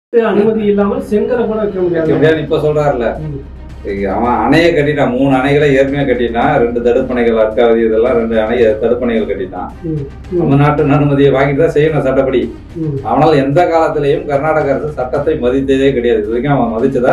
அனுமதி இல்லாமல் செங்கலை கூட வைக்க முடியாது எப்படியாவது இப்ப சொல்றாருல்ல ம். அவன் அணையை கட்டிட்டான் மூணு அணைகளை ஏற்கனவே கட்டிட்டான் ரெண்டு தடுப்பணைகள் அர்க்காவதி இதெல்லாம் ரெண்டு அணை தடுப்பணைகள் கட்டிட்டான் ம். ம். நம்ம நாட்டு அனுமதியை வாங்கிட்டு தான் செய்யணும் சட்டப்படி ம். அவனால் எந்த காலத்திலையும் கர்நாடக அரசு சட்டத்தை மதித்ததே கிடையாது இது வரைக்கும் அவன் மதிச்சதா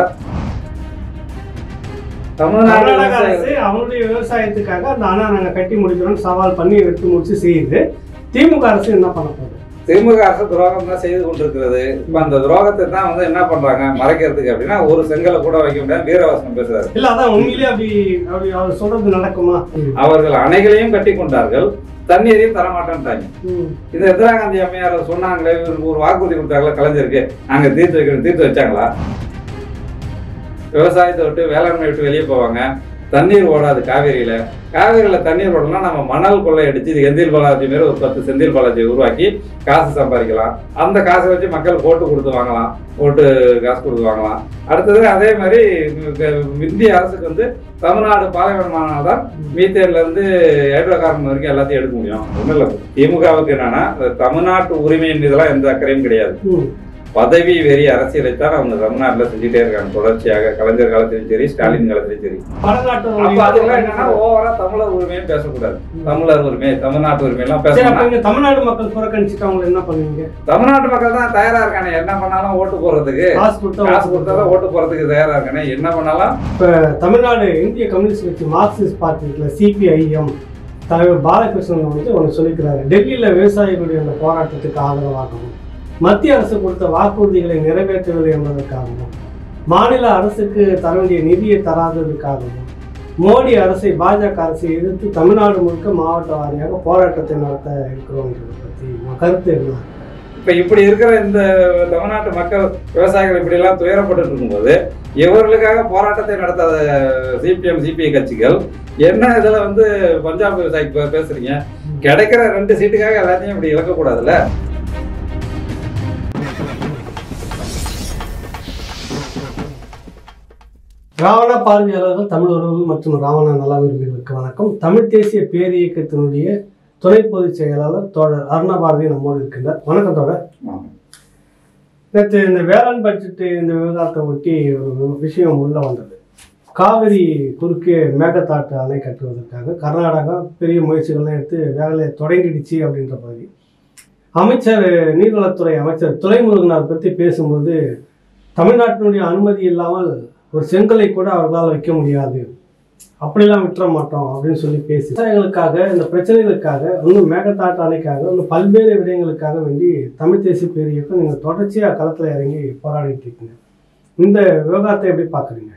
தமிழ்நாடு கர்நாடக விவசாயிகள் அரசு அவனுடைய விவசாயத்துக்காக அந்த அணை நாங்க கட்டி முடிக்கிறோம் சவால் பண்ணி எடுத்து முடிச்சு செய்யுது திமுக அரசு என்ன பண்ண போகுது திமுக அரசு துரோகம் தான் செய்து கொண்டிருக்கிறது இப்ப அந்த துரோகத்தை தான் வந்து என்ன பண்றாங்க மறைக்கிறதுக்கு அப்படின்னா ஒரு செங்கலை கூட வைக்க முடியாது வீரவாசனம் பேசுறாரு இல்ல அதான் உண்மையிலேயே அப்படி அப்படி அவர் சொல்றது நடக்குமா அவர்கள் அணைகளையும் கட்டி கொண்டார்கள் தண்ணீரையும் தரமாட்டேன்ட்டாங்க ம். இந்த இந்திரா காந்தி அம்மையார் சொன்னாங்களே இவருக்கு ஒரு வாக்குறுதி கொடுத்தாங்களா கலைஞருக்கு நாங்க தீர்த்து வைக்கணும் தீர்த்து வச்சாங்களா விவசாயத்தை விட்டு வேளாண்மை விட்டு வெளியே போவாங்க தண்ணீர் ஓடாது காவேரியில காவேரியில தண்ணீர் ஓடலாம் நம்ம மணல் கொள்ளை அடிச்சு இது செந்தில் பாலாஜி மாரி ஒரு பத்து செந்தில் பாலாஜியை உருவாக்கி காசு சம்பாதிக்கலாம் அந்த காசை வச்சு மக்கள் ஓட்டு கொடுத்து வாங்கலாம் ஓட்டு காசு கொடுத்து வாங்கலாம் அடுத்தது அதே மாதிரி இந்திய அரசுக்கு வந்து தமிழ்நாடு பாலைவனமானால் தான் மீத்தேன்ல இருந்து ஹைட்ரோ கார்பன் வரைக்கும் எல்லாத்தையும் எடுக்க முடியும் ஒன்றும் இல்லை திமுகவுக்கு என்னன்னா இந்த தமிழ்நாட்டு உரிமையின் மீதெல்லாம் எந்த அக்கறையும் கிடையாது ம். பதவி வெறி அரசியலை தான் அவங்க தமிழ்நாட்டில் செஞ்சுட்டே இருக்காங்க தொடர்ச்சியாக கலைஞர் காலத்திலும் சரி ஸ்டாலின் காலத்திலும் சரி அப்ப அதெல்லாம் என்னன்னா வடநாட்டு ஓவரா தமிழர் உரிமையும் பேசக்கூடாது தமிழர் உரிமை தமிழ்நாட்டு உரிமை எல்லாம் சரி அப்ப பேசணும் இங்க தமிழ்நாடு மக்கள் புறக்கணிச்சுட்டு அவங்க என்ன பண்ணுவீங்க தமிழ்நாட்டு மக்கள் தான் தயாரா இருக்கானே என்ன பண்ணாலும் ஓட்டு போடுறதுக்கு காசு கொடுத்தா காசு கொடுத்தாதான் ஓட்டு போறதுக்கு தயாரா இருக்கானே என்ன பண்ணாலும் தமிழ்நாடு இந்திய கம்யூனிஸ்ட் கட்சி மார்க்சிஸ்ட் பார்ட்டி இருக்குல்ல சிபிஐஎம் தலைவர் பாலகிருஷ்ணன் வந்து ஒன்று சொல்லிக்கிறாரு டெல்லியில் விவசாயிகளுடைய அந்த போராட்டத்துக்கு ஆதரவாகவும் மத்திய அரசு கொடுத்த வாக்குறுதிகளை நிறைவேற்றவில்லை என்பதற்காகவும் மாநில அரசுக்கு தர வேண்டிய நிதியை தராததற்காகவும் மோடி அரசை பாஜக அரசை எதிர்த்து தமிழ்நாடு முழுக்க மாவட்ட வாரியாக போராட்டத்தை நடத்த இருக்கிறோங்கிறத பற்றி உங்க கருத்து என்ன இப்ப இப்படி இருக்கிற இந்த தமிழ்நாட்டு மக்கள் விவசாயிகள் இப்படி எல்லாம் துயரப்பட்டு இருக்கும்போது இவர்களுக்காக போராட்டத்தை நடத்தாத சிபிஎம் சிபிஐ கட்சிகள் என்ன இதுல வந்து பஞ்சாப் விவசாயிக்கு பே- பேசுறீங்க கிடைக்கிற ரெண்டு சீட்டுக்காக எல்லாத்தையும் இப்படி இழக்கக்கூடாதுல்ல ராவண பார்வையாளர்கள் தமிழ் உறவுகள் மற்றும் ராவண நல விரும்பிகளுக்கு வணக்கம் தமிழ் தேசிய பேரியக்கத்தினுடைய துணை பொதுச் செயலாளர் தோழர் அருணபாரதி நம்மோடு இருக்கின்றார் வணக்கம் தோழர் நேற்று இந்த வேளாண் பட்ஜெட் இந்த விவகாரத்தை ஒட்டி ஒரு விஷயம் உள்ள வந்தது காவிரி குறுக்கே மேகதாட்டு அணை கட்டுவதற்காக கர்நாடகா பெரிய முயற்சிகள்லாம் எடுத்து வேலையை தொடங்கிடுச்சு அப்படின்ற பகுதி அமைச்சர் நீர்வளத்துறை அமைச்சர் துரைமுருகனார் பற்றி பேசும்போது தமிழ்நாட்டினுடைய அனுமதி இல்லாமல் ஒரு செங்கலை கூட அவர்களால் வைக்க முடியாது அப்படிலாம் விட்டுற மாட்டோம் அப்படின்னு சொல்லி பேசி விவசாயிகளுக்காக இந்த பிரச்சனைகளுக்காக இன்னும் மேகதாட்டு அணைக்காக இன்னும் பல்வேறு விடயங்களுக்காக வேண்டி தமிழ் தேசிய பேரியக்கம் நீங்கள் தொடர்ச்சியாக களத்தில் இறங்கி போராடிட்டு இருக்கீங்க இந்த விவகாரத்தை எப்படி பார்க்குறீங்க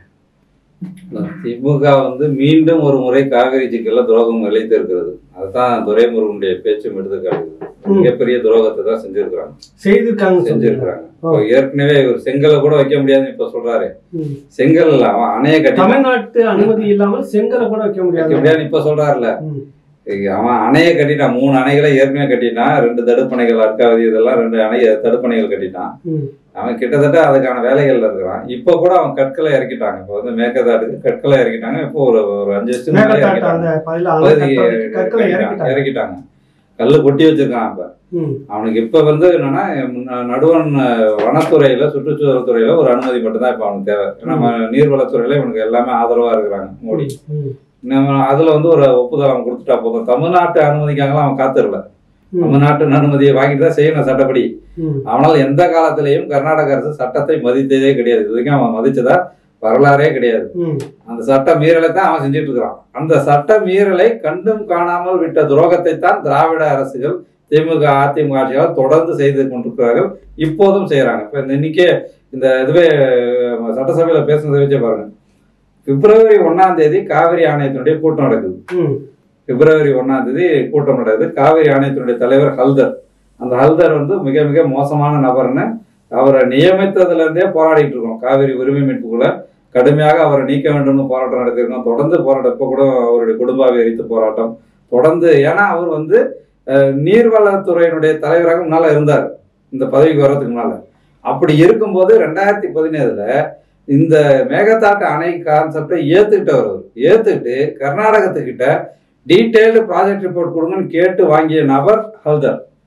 திமுக வந்து மீண்டும் ஒரு முறை காவிரி சிக்கல்ல துரோகம் இழைத்து இருக்கிறது அதுதான் துரைமுருகனுடைய பேச்சும் எடுத்துக்காட்டுது மிகப்பெரிய துரோகத்தை தான் செஞ்சிருக்கிறாங்க செய்திருக்காங்க சொல்லுங்க செஞ்சிருக்கிறாங்க இப்போ ஏற்கனவே இவர் செங்கலை கூட வைக்க முடியாதுன்னு இப்ப சொல்றாரு ம். செங்கல் இல்ல அவன் அணையை கட்டி தமிழ்நாட்டு அனுமதி இல்லாமல் செங்கலை கூட வைக்க வைக்க முடியாது முடியாதுன்னு இப்ப சொல்றாருல்ல ம். அவன் அணையை கட்டிட்டான் மூணு அணைகளை ஏற்கனவே கட்டிட்டான் ரெண்டு தடுப்பணைகள் அர்க்காவதி இதெல்லாம் ரெண்டு அணை தடுப்பணைகள் கட்டிட்டான் ம். அவன் கிட்டத்தட்ட அதுக்கான வேலைகள்ல இருக்கிறான் இப்ப கூட அவன் கற்களை இறக்கிட்டாங்க இப்போ வந்து மேக்கதாட்டுக்கு கட்களை இறக்கிட்டாங்க இப்போ ஒரு ஒரு அஞ்சு வருஷத்துக்கு முன்னாடி மேகதாட்டு இறக்கிட்டாங்க அந்த பதில பகுதி கற்களை இறக்கிட்டாங்க இறக்கிட்டாங்க இறக்கிட்டாங்க கல்லு கொட்டி வச்சிருக்கான் அப்ப ம். அவனுக்கு இப்ப வந்து என்னன்னா முன்ன- நடுவன் அஹ், வனத்துறையில சுற்றுச்சூழல் துறையில ஒரு அனுமதி மட்டும்தான் இப்ப அவனுக்கு தேவை ஏன்னா நம்ம நீர்வளத்துறையில இவனுக்கு எல்லாமே ஆதரவா இருக்கிறாங்க மோடி ம். நம்ம அதுல வந்து ஒரு ஒப்புதல் அவன் கொடுத்துட்டா போதும் தமிழ்நாட்டு அனுமதிக்காகலாம் அவன் காத்திரல ம். தமிழ்நாட்டு அனுமதியை வாங்கிட்டு தான் செய்யணும் சட்டப்படி ம். அவனால் எந்த காலத்திலையும் கர்நாடக அரசு சட்டத்தை மதித்ததே கிடையாது இது வரைக்கும் அவன் மதிச்சதா வரலாறே கிடையாது ம். அந்த சட்ட மீறலை தான் அவன் செஞ்சுட்டு இருக்கிறான் அந்த சட்ட மீறலை கண்டும் காணாமல் விட்ட துரோகத்தை தான் திராவிட அரசுகள் திமுக அதிமுக ஆட்சியால் தொடர்ந்து செய்து கொண்டிருக்கிறார்கள் இப்போதும் செய்யறாங்க இப்ப இந்த இன்னைக்கே இந்த இதுவே அஹ், சட்டசபையில பேசுனதை வச்சே பாருங்க பிப்ரவரி ஒண்ணாம் தேதி காவிரி ஆணையத்தினுடைய கூட்டம் நடக்குது ம். பிப்ரவரி ஒண்ணாம் தேதி கூட்டம் நடக்குது காவிரி ஆணையத்தினுடைய தலைவர் ஹல்தர் அந்த ஹல்தர் வந்து மிக மிக மோசமான நபர்னு அவரை நியமித்ததுல இருந்தே போராடிட்டு இருக்கோம் காவிரி உரிமை மீட்புக்குள்ள கடுமையாக அவரை நீக்க வேண்டும்னு போராட்டம் நடத்திருக்கோம் தொடர்ந்து போராட்டம் இப்போ கூட அவருடைய குடும்பாவை எரித்து போராட்டம் தொடர்ந்து ஏன்னா அவர் வந்து அஹ், நீர்வளத்துறையினுடைய தலைவராக முன்னால இருந்தார் இந்த பதவிக்கு வர்றதுக்கு முன்னால அப்படி இருக்கும்போது ரெண்டாயிரத்தி பதினேழுல இந்த மேகதாட்டு அணை கான்செப்டை ஏத்துக்கிட்டவர் அவர் ஏத்துக்கிட்டு கர்நாடகத்துக்கிட்ட டீட்டெயில்டு ப்ராஜெக்ட் ரிப்போர்ட் கொடுங்கன்னு கேட்டு வாங்கிய நபர் ஹல்தர்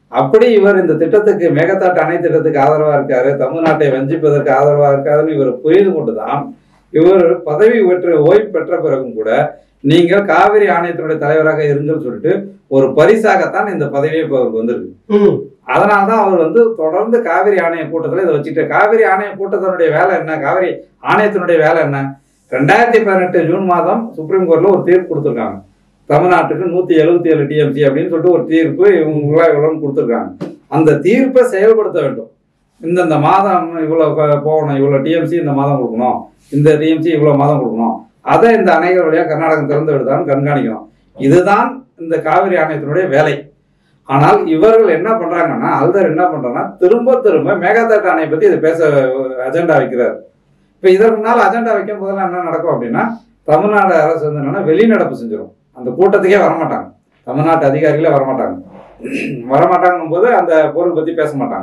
அப்படி இவர் இந்த திட்டத்துக்கு மேகதாட்டு அணை திட்டத்துக்கு ஆதரவா இருக்காரு தமிழ்நாட்டை வஞ்சிப்பதற்கு ஆதரவா இருக்காருன்னு இவர் புரிந்து கொண்டுதான் இவர் பதவி பெற்று ஓய்வு பெற்ற பிறகும் கூட நீங்கள் காவிரி ஆணையத்தினுடைய தலைவராக இருங்கன்னு சொல்லிட்டு ஒரு பரிசாகத்தான் இந்த பதவியே இப்போ அவருக்கு வந்திருக்கு ம் அதனால தான் அவர் வந்து தொடர்ந்து காவிரி ஆணைய கூட்டத்தில் இதை வச்சுட்டு காவிரி ஆணைய கூட்டத்தினுடைய வேலை என்ன காவிரி ஆணையத்தினுடைய வேலை என்ன ரெண்டாயிரத்தி பதினெட்டு ஜூன் மாதம் சுப்ரீம் கோர்ட்ல ஒரு தீர்ப்பு கொடுத்துருக்காங்க தமிழ்நாட்டுக்கு நூத்தி எழுபத்தி ஏழு டிஎம்சி அப்படின்னு சொல்லிட்டு ஒரு தீர்ப்பு இவங்களா இவ்வளோன்னு கொடுத்துருக்காங்க அந்த தீர்ப்பை செயல்படுத்த வேண்டும் இந்தந்த மாதம் இவ்வளோ போகணும் இவ்வளோ டிஎம்சி இந்த மாதம் கொடுக்கணும் இந்த டிஎம்சி இவ்வளோ மாதம் கொடுக்கணும் அதை இந்த அணைகள் வழியாக கர்நாடகம் திறந்து விடுதான்னு கண்காணிக்கணும் இதுதான் இந்த காவிரி ஆணையத்தினுடைய வேலை ஆனால் இவர்கள் என்ன பண்றாங்கன்னா அல்தர் என்ன பண்றாங்கன்னா திரும்ப திரும்ப மேகதாட்டு அணை பத்தி இதை பேச அஜெண்டா வைக்கிறார் இப்ப இதற்கு முன்னால் அஜெண்டா வைக்கும் போதெல்லாம் என்ன நடக்கும் அப்படின்னா தமிழ்நாடு அரசு வந்து என்னன்னா வெளிநடப்பு செஞ்சிடும் அந்த கூட்டத்துக்கே வரமாட்டாங்க தமிழ்நாட்டு அதிகாரிகளே வரமாட்டாங்க வரமாட்டாங்கும் போது அந்த பொருள் பத்தி பேச மாட்டாங்க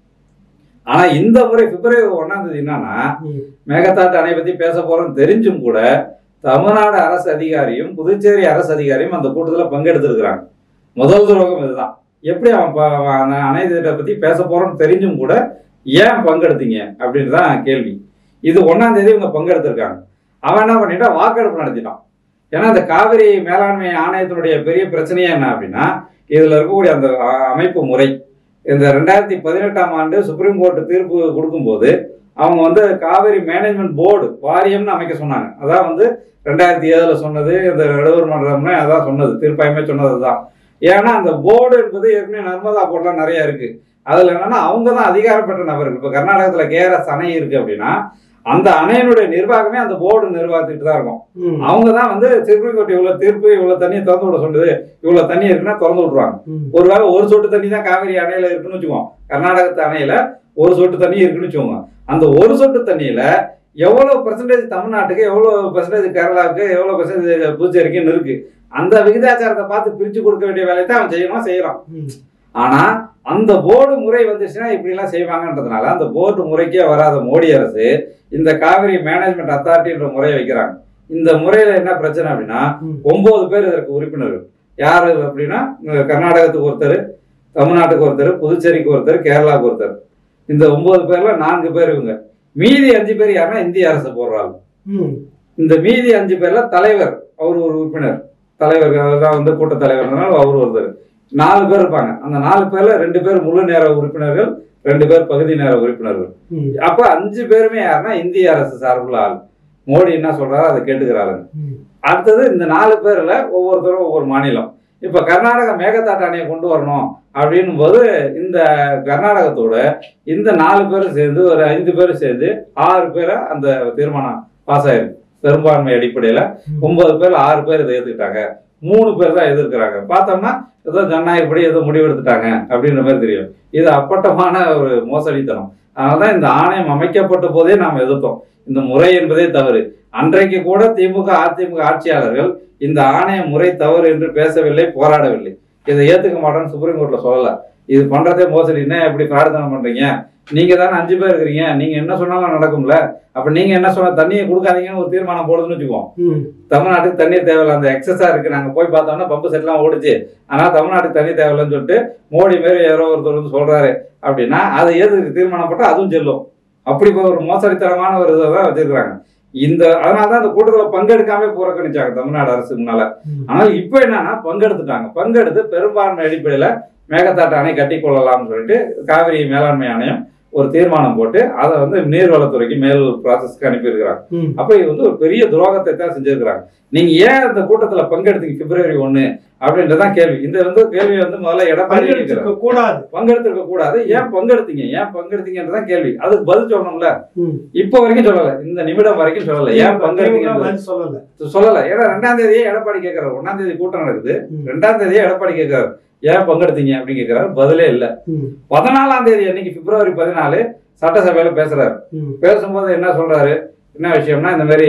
ஆனா இந்த முறை பிப்ரவரி ஒன்னாம் தேதி என்னன்னா ம். மேகதாட்டு அணை பத்தி பேச போறோம் தெரிஞ்சும் கூட தமிழ்நாடு அரசு அதிகாரியும் புதுச்சேரி அரசு அதிகாரியும் அந்த கூட்டத்துல பங்கெடுத்திருக்கிறாங்க முதல் துரோகம் இதுதான் எப்படி அவன் ப- அவன் அந்த அணை திட்டத்தை பத்தி பேச போறோம்னு தெரிஞ்சும் கூட ஏன் பங்கெடுத்தீங்க அப்படின்னு தான் கேள்வி இது ஒன்னாம் தேதி இவங்க பங்கெடுத்திருக்காங்க அவன் என்ன பண்ணிட்டான் வாக்கெடுப்பு நடத்திட்டான் ஏன்னா இந்த காவிரி மேலாண்மை ஆணையத்தினுடைய பெரிய பிரச்சனையே என்ன அப்படின்னா இதுல இருக்கக்கூடிய அந்த அ- அமைப்பு முறை இந்த ரெண்டாயிரத்தி பதினெட்டாம் ஆண்டு சுப்ரீம் கோர்ட் தீர்ப்பு கொடுக்கும்போது அவங்க வந்து காவிரி மேனேஜ்மெண்ட் போர்டு வாரியம்னு அமைக்க சொன்னாங்க அதான் வந்து ரெண்டாயிரத்தி ஏழுல சொன்னது இந்த நடுவர் மன்றம்னு அதான் சொன்னது தீர்ப்பாயமே சொன்னது தான் ஏன்னா அந்த போர்டு என்பது ஏற்கனவே நர்மதா போர்டுலாம் நிறைய இருக்கு அதுல என்னன்னா அவங்க தான் அதிகாரம் பெற்ற நபர்கள் இப்போ கர்நாடகத்துல கேஆர்எஸ் அணை இருக்கு அப்படின்னா அந்த அணையினுடைய நிர்வாகமே அந்த போர்டு நிர்வாகத்துட்டு தான் இருக்கும் ம் அவங்க தான் வந்து சுப்ரீம் கோர்ட் இவ்வளவு தீர்ப்பு இவ்வளவு தண்ணியை திறந்து விட சொல்லுது இவ்வளவு தண்ணி இருக்குன்னா திறந்து விட்டுருவாங்க ம் ஒருவேளை ஒரு சொட்டு தண்ணி தான் காவிரி அணையில இருக்குன்னு வச்சுக்கோங்க கர்நாடகத்து அணையில ஒரு சொட்டு தண்ணி இருக்குன்னு வச்சுக்கோங்க அந்த ஒரு சொட்டு தண்ணியில எவ்வளவு பெர்சன்டேஜ் தமிழ்நாட்டுக்கு எவ்வளவு பெர்சன்டேஜ் கேரளாவுக்கு எவ்வளவு பெர்சன்டேஜ் புதுச்சேரிக்குன்னு இருக்கு அந்த விகிதாச்சாரத்தை பார்த்து பிரிச்சு கொடுக்க வேண்டிய வேலையை தான் அவன் செய்யணும் செய்யறான் ம் ஆனா அந்த போர்டு முறை வந்துச்சுன்னா இப்படி எல்லாம் செய்வாங்கன்றதுனால அந்த போர்டு முறைக்கே வராத மோடி அரசு இந்த காவிரி மேனேஜ்மெண்ட் அத்தாரிட்டின்ற முறையை வைக்கிறாங்க இந்த முறையில என்ன பிரச்சனை அப்படின்னா ம். ஒன்பது பேர் இதற்கு உறுப்பினர்கள் யாரு அப்படின்னா இங்க கர்நாடகத்துக்கு ஒருத்தர் தமிழ்நாட்டுக்கு ஒருத்தர் புதுச்சேரிக்கு ஒருத்தர் கேரளாவுக்கு ஒருத்தர் இந்த ஒன்பது பேர்ல நான்கு பேர் இவங்க மீதி அஞ்சு பேர் யாருன்னா இந்திய அரசு போடுறாங்க ம் இந்த மீதி அஞ்சு பேர்ல தலைவர் அவர் ஒரு உறுப்பினர் தலைவர் தான் வந்து கூட்ட தலைவர்னால அவர் ஒருத்தர் நாலு பேர் இருப்பாங்க அந்த நாலு பேர்ல ரெண்டு பேர் முழு நேர உறுப்பினர்கள் ரெண்டு பேர் பகுதி நேர உறுப்பினர்கள் ம் அப்ப அஞ்சு பேருமே யாருன்னா இந்திய அரசு சார்புள்ள ஆள் மோடி என்ன சொல்றாரோ அதை கேட்டுக்கிறாங்க ம் அடுத்தது இந்த நாலு பேர்ல ஒவ்வொருத்தரும் ஒவ்வொரு மாநிலம் இப்ப கர்நாடகா மேகதாட்டு அணையை கொண்டு வரணும் அப்படின்னும் போது இந்த கர்நாடகத்தோட இந்த நாலு பேரும் சேர்ந்து ஒரு ஐந்து பேரும் சேர்ந்து ஆறு பேரை அந்த தீர்மானம் பாஸ் ஆயிருக்கு பெரும்பான்மை அடிப்படையில ம். ஒன்பது பேர்ல ஆறு பேர் இதை ஏத்துக்கிட்டாங்க மூணு பேர் தான் எதிர்க்கிறாங்க பார்த்தோம்னா ஏதோ ஜனநாயகப்படி ஏதோ முடிவெடுத்துட்டாங்க அப்படின்ற மாதிரி தெரியும் இது அப்பட்டமான ஒரு மோசடித்தனம் அதனாலதான் இந்த ஆணையம் அமைக்கப்பட்ட போதே நாம் எதிர்த்தோம் இந்த முறை என்பதே தவறு அன்றைக்கு கூட திமுக அதிமுக ஆட்சியாளர்கள் இந்த ஆணைய முறை தவறு என்று பேசவில்லை போராடவில்லை இதை ஏத்துக்க மாட்டோம்னு சுப்ரீம் கோர்ட்ல சொல்லல இது பண்றதே மோசடி என்ன இப்படி பிரார்த்தனை பண்றீங்க நீங்க தானே அஞ்சு பேர் இருக்கிறீங்க நீங்க என்ன சொன்னாலும் நடக்கும்ல அப்ப நீங்க என்ன சொன்ன தண்ணியை கொடுக்காதீங்கன்னு ஒரு தீர்மானம் போடுதுன்னு வச்சுக்குவோம் ம் தமிழ்நாட்டுக்கு தண்ணீர் தேவையில்ல அந்த எக்ஸஸா இருக்கு நாங்க போய் பார்த்தோம்னா பம்பு செட்லாம் ஓடுச்சு ஆனா தமிழ்நாட்டுக்கு தண்ணி தேவையில்லைன்னு சொல்லிட்டு மோடி மாரி யாரோ ஒருத்தர் வந்து சொல்றாரு அப்படின்னா அதை எதுக்கு தீர்மானம் போட்டா அதுவும் செல்லும் அப்படி இப்ப ஒரு மோசடித்தனமான ஒரு இதை தான் வச்சிருக்காங்க இந்த அதனாலதான் அந்த கூட்டத்துல பங்கெடுக்காம புறக்கணிச்சாங்க தமிழ்நாடு அரசு முன்னால ம் ஆனால் இப்ப என்னன்னா பங்கெடுத்துட்டாங்க பங்கெடுத்து பெரும்பான்மை அடிப்படையில மேகதாட்டு அணை கட்டி கொள்ளலாம்னு சொல்லிட்டு காவிரி மேலாண்மை ஆணையம் ஒரு தீர்மானம் போட்டு அதை வந்து நீர்வளத்துறைக்கு மேல் ப்ராசஸ்க்கு அனுப்பியிருக்கிறாங்க ம் அப்ப இது வந்து ஒரு பெரிய துரோகத்தை தான் செஞ்சிருக்கிறாங்க நீங்க ஏன் அந்த கூட்டத்துல பங்கெடுத்தீங்க பிப்ரவரி ஒண்ணு அப்படின்றதான் கேள்வி இந்த வந்து கேள்வி வந்து முதல்ல எடப்பாடி கேட்கிறார். பங்கெடுத்துக்க கூடாது பங்கெடுத்திருக்க கூடாது ஏன் பங்கெடுத்தீங்க ஏன் பங்கெடுத்தீங்கன்றதான் கேள்வி அதுக்கு பதில் சொல்லணும்ல ம் இப்ப வரைக்கும் சொல்லல இந்த நிமிடம் வரைக்கும் சொல்லல ஏன் திமுக பங்கெடுத்தீங்க பதில் சொல்லல சொல்லல ஏன்னா ரெண்டாம் தேதியே எடப்பாடி கேட்கறாரு ஒன்னாம் தேதி கூட்டம் நடக்குது ம் ரெண்டாம் தேதியே எடப்பாடி கேட்கறாரு ஏன் பங்கெடுத்தீங்க அப்படின்னு கேட்கறாரு பதிலே இல்ல ம் பதினாலாம் தேதி அன்னைக்கு பிப்ரவரி பதினாலு சட்டசபையில பேசுறாரு ம் பேசும்போது என்ன சொல்றாரு என்ன விஷயம்னா இந்த மாதிரி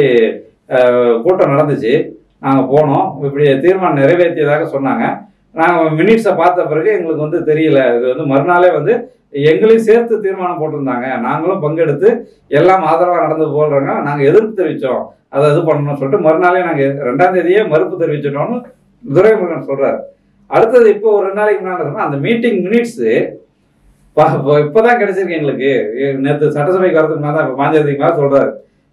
அஹ், கூட்டம் நடந்துச்சு நாங்க போனோம் இப்படி தீர்மானம் நிறைவேற்றியதாக சொன்னாங்க நாங்கள் மினிட்ஸை பார்த்த பிறகு எங்களுக்கு வந்து தெரியல இது வந்து மறுநாளே வந்து எங்களையும் சேர்த்து தீர்மானம் போட்டிருந்தாங்க நாங்களும் பங்கெடுத்து எல்லாம் ஆதரவாக நடந்து போடுறாங்க நாங்கள் எதிர்ப்பு தெரிவித்தோம் அதை இது பண்ணணும்னு சொல்லிட்டு மறுநாளே நாங்கள் ரெண்டாம் தேதியே மறுப்பு தெரிவிச்சிட்டோம்னு துரைமுருகன் சொல்றாரு அடுத்தது இப்போ ஒரு ரெண்டு நாளைக்கு முன்னாடி சொன்னா, அந்த மீட்டிங் மினிட்ஸ் இப்பதான் கிடைச்சிருக்கு எங்களுக்கு நேற்று சட்டசபைக்கு வரதுக்கு மேலே தான் இப்போ பாஞ்சதுக்கு மேலே சொல்றாரு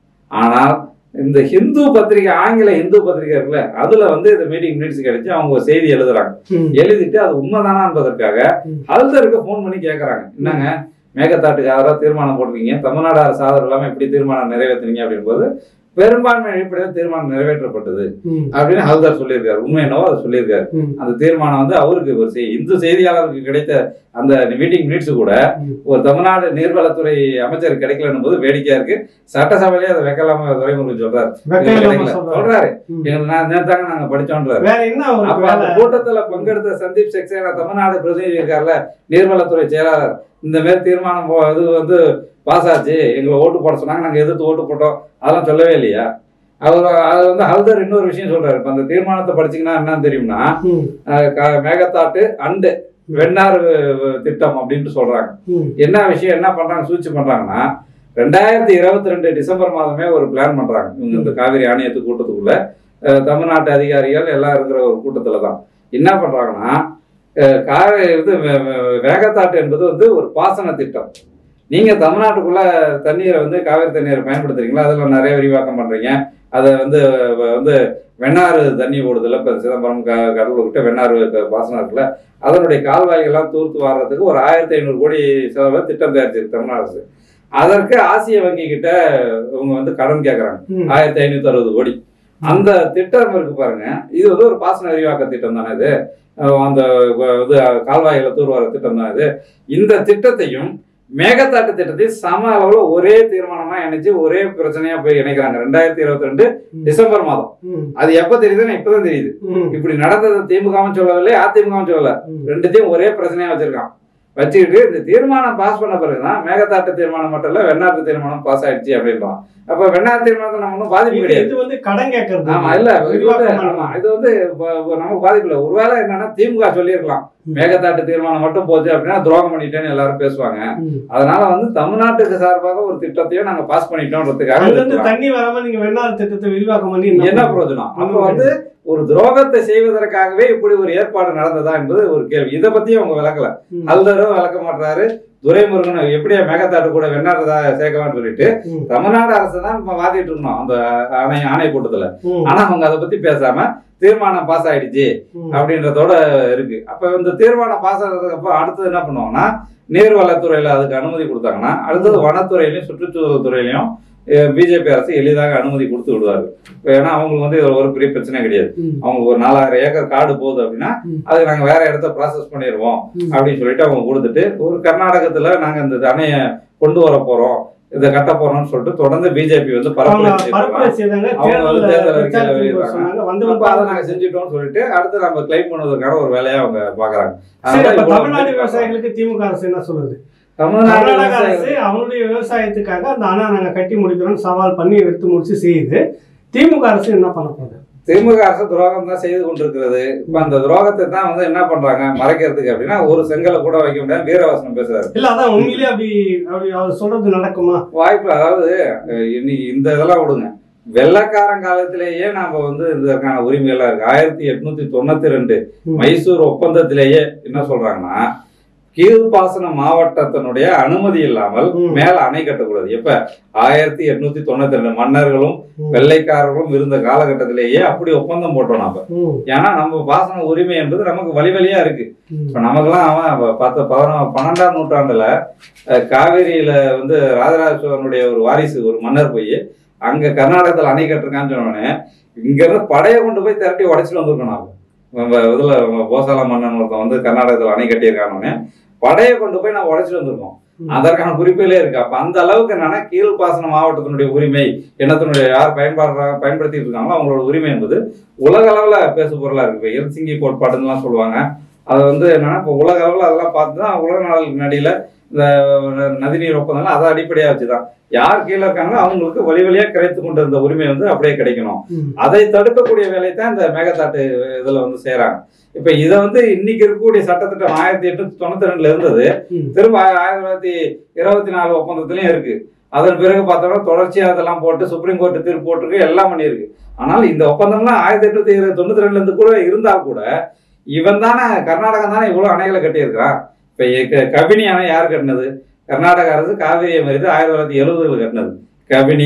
ஆனால் இந்த ஹிந்து பத்திரிகை ஆங்கில ஹிந்து பத்திரிகை இருக்குல்ல அதுல வந்து இந்த மீட்டிங் மினிட்ஸ் கிடைச்சு அவங்க ஒரு செய்தி எழுதுறாங்க ம். எழுதிட்டு அது உண்மைதானா என்பதற்காக ம். ஹல்தருக்கு ஃபோன் பண்ணி கேட்கறாங்க என்னங்க மேகத்தாட்டுக்கு ஆதரவா தீர்மானம் போட்டிருக்கீங்க தமிழ்நாடு அரசு ஆதரவு இல்லாம எப்படி தீர்மானம் நிறைவேற்றுனீங்க அப்படின் போது பெரும்பான்மை அடிப்படையில் தீர்மானம் நிறைவேற்றப்பட்டது ம். அப்படின்னு ஹல்தார் சொல்லியிருக்காரு உண்மை என்னவோ அதை சொல்லியிருக்காரு ம். அந்த தீர்மானம் வந்து அவருக்கு ஒரு செய்- இந்து செய்தியாளருக்கு கிடைத்த அந்த மீட்டிங் மினிட்ஸ் கூட ம். ஒரு தமிழ்நாடு நீர்வளத்துறை அமைச்சர் கிடைக்கலன்னும் போது வேடிக்கையா இருக்கு சட்டசபையிலே அதை வைக்கலாம துரைமுருகன் சொல்றாரு வெக்கம் எங்களுக்கு இல்லாம கிடைக்கல. சொல்றாரு. சொல்றாரு ம். எங்களுக்கு நான் நேத்தாங்க நாங்க படிச்சோன்றாரு வேற என்ன அவருக்கு அப்ப அந்த வேலை கூட்டத்துல பங்கெடுத்த சந்தீப் சக்சேனா தமிழ்நாடு பிரதிநிதி இருக்கார்ல நீர்வளத்துறை செயலாளர் இந்த மாதிரி தீர்மானம் போ- இது வந்து பாஸ் ஆச்சு எங்களை ஓட்டு போட சொன்னாங்க நாங்க எதிர்த்து ஓட்டு போட்டோம் அதெல்லாம் சொல்லவே இல்லையா அவர் அது வந்து ஹல்தர் இன்னொரு விஷயம் சொல்றாரு இப்ப அந்த தீர்மானத்தை படிச்சீங்கன்னா என்னன்னு தெரியும்னா ம். அஹ் க- மேகத்தாட்டு அண்டு வெண்ணாறு அஹ், திட்டம் அப்படின்ட்டு சொல்றாங்க ம். என்ன விஷயம் என்ன பண்றாங்க சூழ்ச்சி பண்றாங்கன்னா ரெண்டாயிரத்தி இருபத்தி ரெண்டு டிசம்பர் மாதமே ஒரு பிளான் பண்றாங்க இவங்க இந்த காவிரி ஆணையத்து கூட்டத்துக்குள்ள அஹ், தமிழ்நாட்டு அதிகாரிகள் எல்லாம் இருக்கிற ஒரு கூட்டத்துல தான் என்ன பண்றாங்கன்னா அஹ், காவிரி இது வே- வே- வேகத்தாட்டு என்பது வந்து ஒரு பாசன திட்டம் நீங்க தமிழ்நாட்டுக்குள்ள தண்ணீரை வந்து காவிரி தண்ணீரை பயன்படுத்துறீங்களா அதுல நிறைய விரிவாக்கம் பண்றீங்க அதை வந்து வ- வந்து வெண்ணாறு தண்ணி ஓடுதுல இப்ப சிதம்பரம் க கடலூர்கிட்ட வெண்ணாறு க- பாசனம் இருக்குல்ல அதனுடைய கால்வாய்கள்லாம் தூர்த்து வாடுறதுக்கு ஒரு ஆயிரத்தி ஐநூறு கோடி செலவுல திட்டம் தயாரிச்சிருக்கு தமிழ்நாடு அரசு அதற்கு ஆசிய வங்கி கிட்ட இவங்க வந்து கடன் கேட்கறாங்க ம். ஆயிரத்தி ஐநூத்தி அறுபது கோடி அந்த திட்டம் இருக்கு பாருங்க இது வந்து ஒரு பாசன விரிவாக்க திட்டம் தானே இது அஹ் அந்த வ- இது கால்வாய்களை தூர்வார திட்டம் தான் இது இந்த திட்டத்தையும் மேகத்தாட்டு திட்டத்தையும் சம அளவுல ஒரே தீர்மானமா இணைச்சு ஒரே பிரச்சனையா போய் இணைக்கிறாங்க ரெண்டாயிரத்தி இருபத்தி ரெண்டு டிசம்பர் மாதம் ம். அது எப்ப தெரியுதுன்னு இப்பதான் தெரியுது ம். இப்படி நடந்தது திமுகவும் சொல்லவில்லை அதிமுகவும் சொல்லல ம். ரெண்டுத்தையும் ஒரே பிரச்சனையா வச்சிருக்கான் வச்சுக்கிட்டு இந்த தீர்மானம் பாஸ் பண்ண பிறகுதான் மேகத்தாட்டு தீர்மானம் மட்டும் இல்ல வெண்ணாட்டு தீர்மானம் பாஸ் ஆயிடுச்சு அப்படின்றான் அப்ப வெண்ணாட்டு தீர்மானத்தை நம்ம ஒன்றும் பாதிப்பு இது கிடையாது இது வந்து கடன் கேட்கறது ஆமா இல்ல இது வந்து விரிவாக்கம் ஆமா, பண்ணலாம். இது வந்து இப்ப- இப்ப நமக்கு பாதிப்பு இல்லை ஒருவேளை என்னன்னா திமுக சொல்லியிருக்கலாம் ம். மேகத்தாட்டு தீர்மானம் மட்டும் போச்சு அப்படின்னா துரோகம் பண்ணிட்டேன்னு எல்லாரும் பேசுவாங்க ம். அதனால வந்து தமிழ்நாட்டுக்கு சார்பாக ஒரு திட்டத்தையும் நாங்க பாஸ் பண்ணிட்டோம்ன்றதுக்காக அங்கிருந்து இருக்கலாம். தண்ணி வராம நீங்க வெண்ணாறு திட்டத்தை விரிவாக்கம் பண்ணி என்ன என்ன பிரயோஜனம் அப்ப ஒண்ணும் வந்து ஒரு துரோகத்தை செய்வதற்காகவே இப்படி ஒரு ஏற்பாடு நடந்ததா என்பது ஒரு கேள்வி இதை பத்தியும் அவங்க விளக்கல ம். அல்தரும் விளக்க மாட்டாரு துரைமுருகன் எப்படியா மேகத்தாட்டு கூட வெண்ணாடுதா சேர்க்கலாம்னு சொல்லிட்டு ம். தமிழ்நாடு அரசு தான் இப்ப வாதிட்டு இருக்கணும் அந்த ஆணை ஆணை கூட்டத்துல ம். ஆனா அவங்க அதை பத்தி பேசாம தீர்மானம் பாஸ் ஆயிடுச்சு ம். அப்படின்றதோட இருக்கு அப்ப இந்த தீர்மானம் பாஸ் ஆனதுக்கு அப்புறம் அடுத்தது என்ன பண்ணுவாங்கன்னா நீர்வளத்துறையில அதுக்கு அனுமதி கொடுத்தாங்கன்னா அடுத்தது வனத்துறையிலையும் சுற்றுச்சூழல் துறையிலையும் பிஜேபி அரசு எளிதாக அனுமதி கொடுத்து விடுவாரு இப்ப ஏன்னா அவங்களுக்கு வந்து இதுல ஒரு பெரிய பிரச்சனை கிடையாது ம். அவங்க ஒரு நாலாயிரம் ஏக்கர் காடு போகுது அப்படின்னா ம். அதுக்கு நாங்க வேற இடத்த ப்ராசஸ் பண்ணிடுவோம் ம். அப்படின்னு சொல்லிட்டு அவங்க கொடுத்துட்டு ஒரு கர்நாடகத்துல நாங்க இந்த அணையை கொண்டு வர போறோம் இதை கட்ட போறோம்னு சொல்லிட்டு தொடர்ந்து பிஜேபி வந்து அவங்க பரப்புரை பரப்புரை செய்தாங்க அவங்க வந்து தேர்தல்ல தேர்தல் அறிக்கையில பிரச்சாரத்துக்கு வெளியிடுறாங்க. சொன்னாங்க வந்து அப்ப அதை நாங்க செஞ்சுட்டோம்னு சொல்லிட்டு அடுத்து நம்ம கிளைம் பண்ணுவதற்கான ஒரு வேலையை அவங்க பாக்குறாங்க சரி அதனால அப்ப இவ்வளவு தமிழ்நாடு பேர் விவசாயிகளுக்கு திமுக அரசு என்ன சொல்லுது தமிழ்நாடு கர்நாடக விவசாயிகள் அரசு அவனுடைய விவசாயத்துக்காக அந்த அணை நாங்க கட்டி முடிக்கிறோம் சவால் பண்ணி எடுத்து முடிச்சு செய்யுது திமுக அரசு என்ன பண்ண போகுது திமுக அரசு துரோகம் தான் செய்து கொண்டிருக்கிறது இப்ப அந்த துரோகத்தை தான் வந்து என்ன பண்றாங்க மறைக்கிறதுக்கு அப்படின்னா ஒரு செங்கலை கூட வைக்க முடியாது வீரவாசனம் பேசுறாரு இல்ல அதான் உண்மையிலேயே அப்படி அப்படி அவர் சொல்றது நடக்குமா வாய்ப்பு அதாவது அஹ், இன்னைக்கு இந்த இதெல்லாம் விடுங்க வெள்ளக்காரன் காலத்திலேயே நாம வந்து இதற்கான உரிமையெல்லாம் இருக்கு ஆயிரத்தி எட்நூத்தி தொண்ணூத்தி ரெண்டு ம். மைசூர் ஒப்பந்தத்திலேயே என்ன சொல்றாங்கன்னா கீழ்ப்பாசன மாவட்டத்தினுடைய அனுமதி இல்லாமல் ம். மேல அணை கட்டக்கூடாது எப்ப ஆயிரத்தி எட்நூத்தி தொண்ணூத்தி ரெண்டு மன்னர்களும் ம். வெள்ளைக்காரர்களும் இருந்த காலகட்டத்திலேயே அப்படி ஒப்பந்தம் போட்டோம் நாம ம், ஏன்னா நம்ம பாசன உரிமை என்பது நமக்கு வழி வழியா இருக்கு ம். இப்ப நமக்கெல்லாம் அவன் ப- பத்து பதினொ பன்னெண்டாம் நூற்றாண்டுல அஹ், காவேரியில வந்து ராஜராஜ சோழனுடைய ஒரு வாரிசு ஒரு மன்னர் போய் அங்க கர்நாடகத்துல அணை கட்டிருக்கான்னு சொன்னோடனே இங்க இருந்து படையை கொண்டு போய் திரட்டி உடைச்சிட்டு வந்திருக்கோம் நாம நம்ம இதுல நம்ம போசால மன்னன் ஒருத்தன் வந்து கர்நாடகத்துல அணை கட்டியிருக்கானோடனே படையை கொண்டு போய் நான் உடைச்சிட்டு வந்திருக்கோம் ம். அதற்கான குறிப்பிலே இருக்கு அப்ப அந்த அளவுக்கு என்னன்னா கீழ்ப்பாசன மாவட்டத்தினுடைய உரிமை இனத்தினுடைய யார் பயன்பாடுறாங்க பயன்படுத்திட்டு இருக்காங்களோ அவங்களோட உரிமை என்பது உலக அளவுல பேசு பொருளா இருக்கு இப்ப எல்சிங்கி கோட்பாடுலாம் சொல்லுவாங்க அது வந்து என்னன்னா இப்போ உலக அளவுல அதெல்லாம் பார்த்து தான் உலக நாடுகளுக்கு நடியில இந்த நதிநீர் ஒப்பந்தங்கள் அதை அடிப்படையா வச்சுதான் யார் கீழே இருக்காங்களோ அவங்களுக்கு வழி வழியா கிடைத்து கொண்டிருந்த உரிமை வந்து அப்படியே கிடைக்கணும் ம். அதை தடுக்கக்கூடிய வேலையை தான் இந்த மேகத்தாட்டு இதுல வந்து செய்றாங்க இப்ப இதை வந்து இன்னைக்கு இருக்கக்கூடிய சட்டத்திட்டம் ஆயிரத்தி எட்நூத்தி தொண்ணூத்தி ரெண்டுல இருந்தது ம். திரும்ப ஆய- ஆயிரத்தி தொள்ளாயிரத்தி இருபத்தி நாலு ஒப்பந்தத்திலயும் இருக்கு அதன் பிறகு பார்த்தோம்னா தொடர்ச்சியா அதெல்லாம் போட்டு சுப்ரீம் கோர்ட் தீர்ப்பு போட்டிருக்கு எல்லாம் பண்ணியிருக்கு ஆனால் இந்த ஒப்பந்தம்லாம் ஆயிரத்தி எட்நூத்தி தொண்ணூத்தி ரெண்டுல இருந்து கூட இருந்தா கூட இவன் தானே கர்நாடகம் தானே இவ்வளவு அணைகளை கட்டியிருக்கிறான் இப்ப இ- கபினி அணை யார் கட்டினது கர்நாடக அரசு காவிரியை மறித்து ஆயிரத்தி தொள்ளாயிரத்தி எழுபதுல கட்டினது கபினி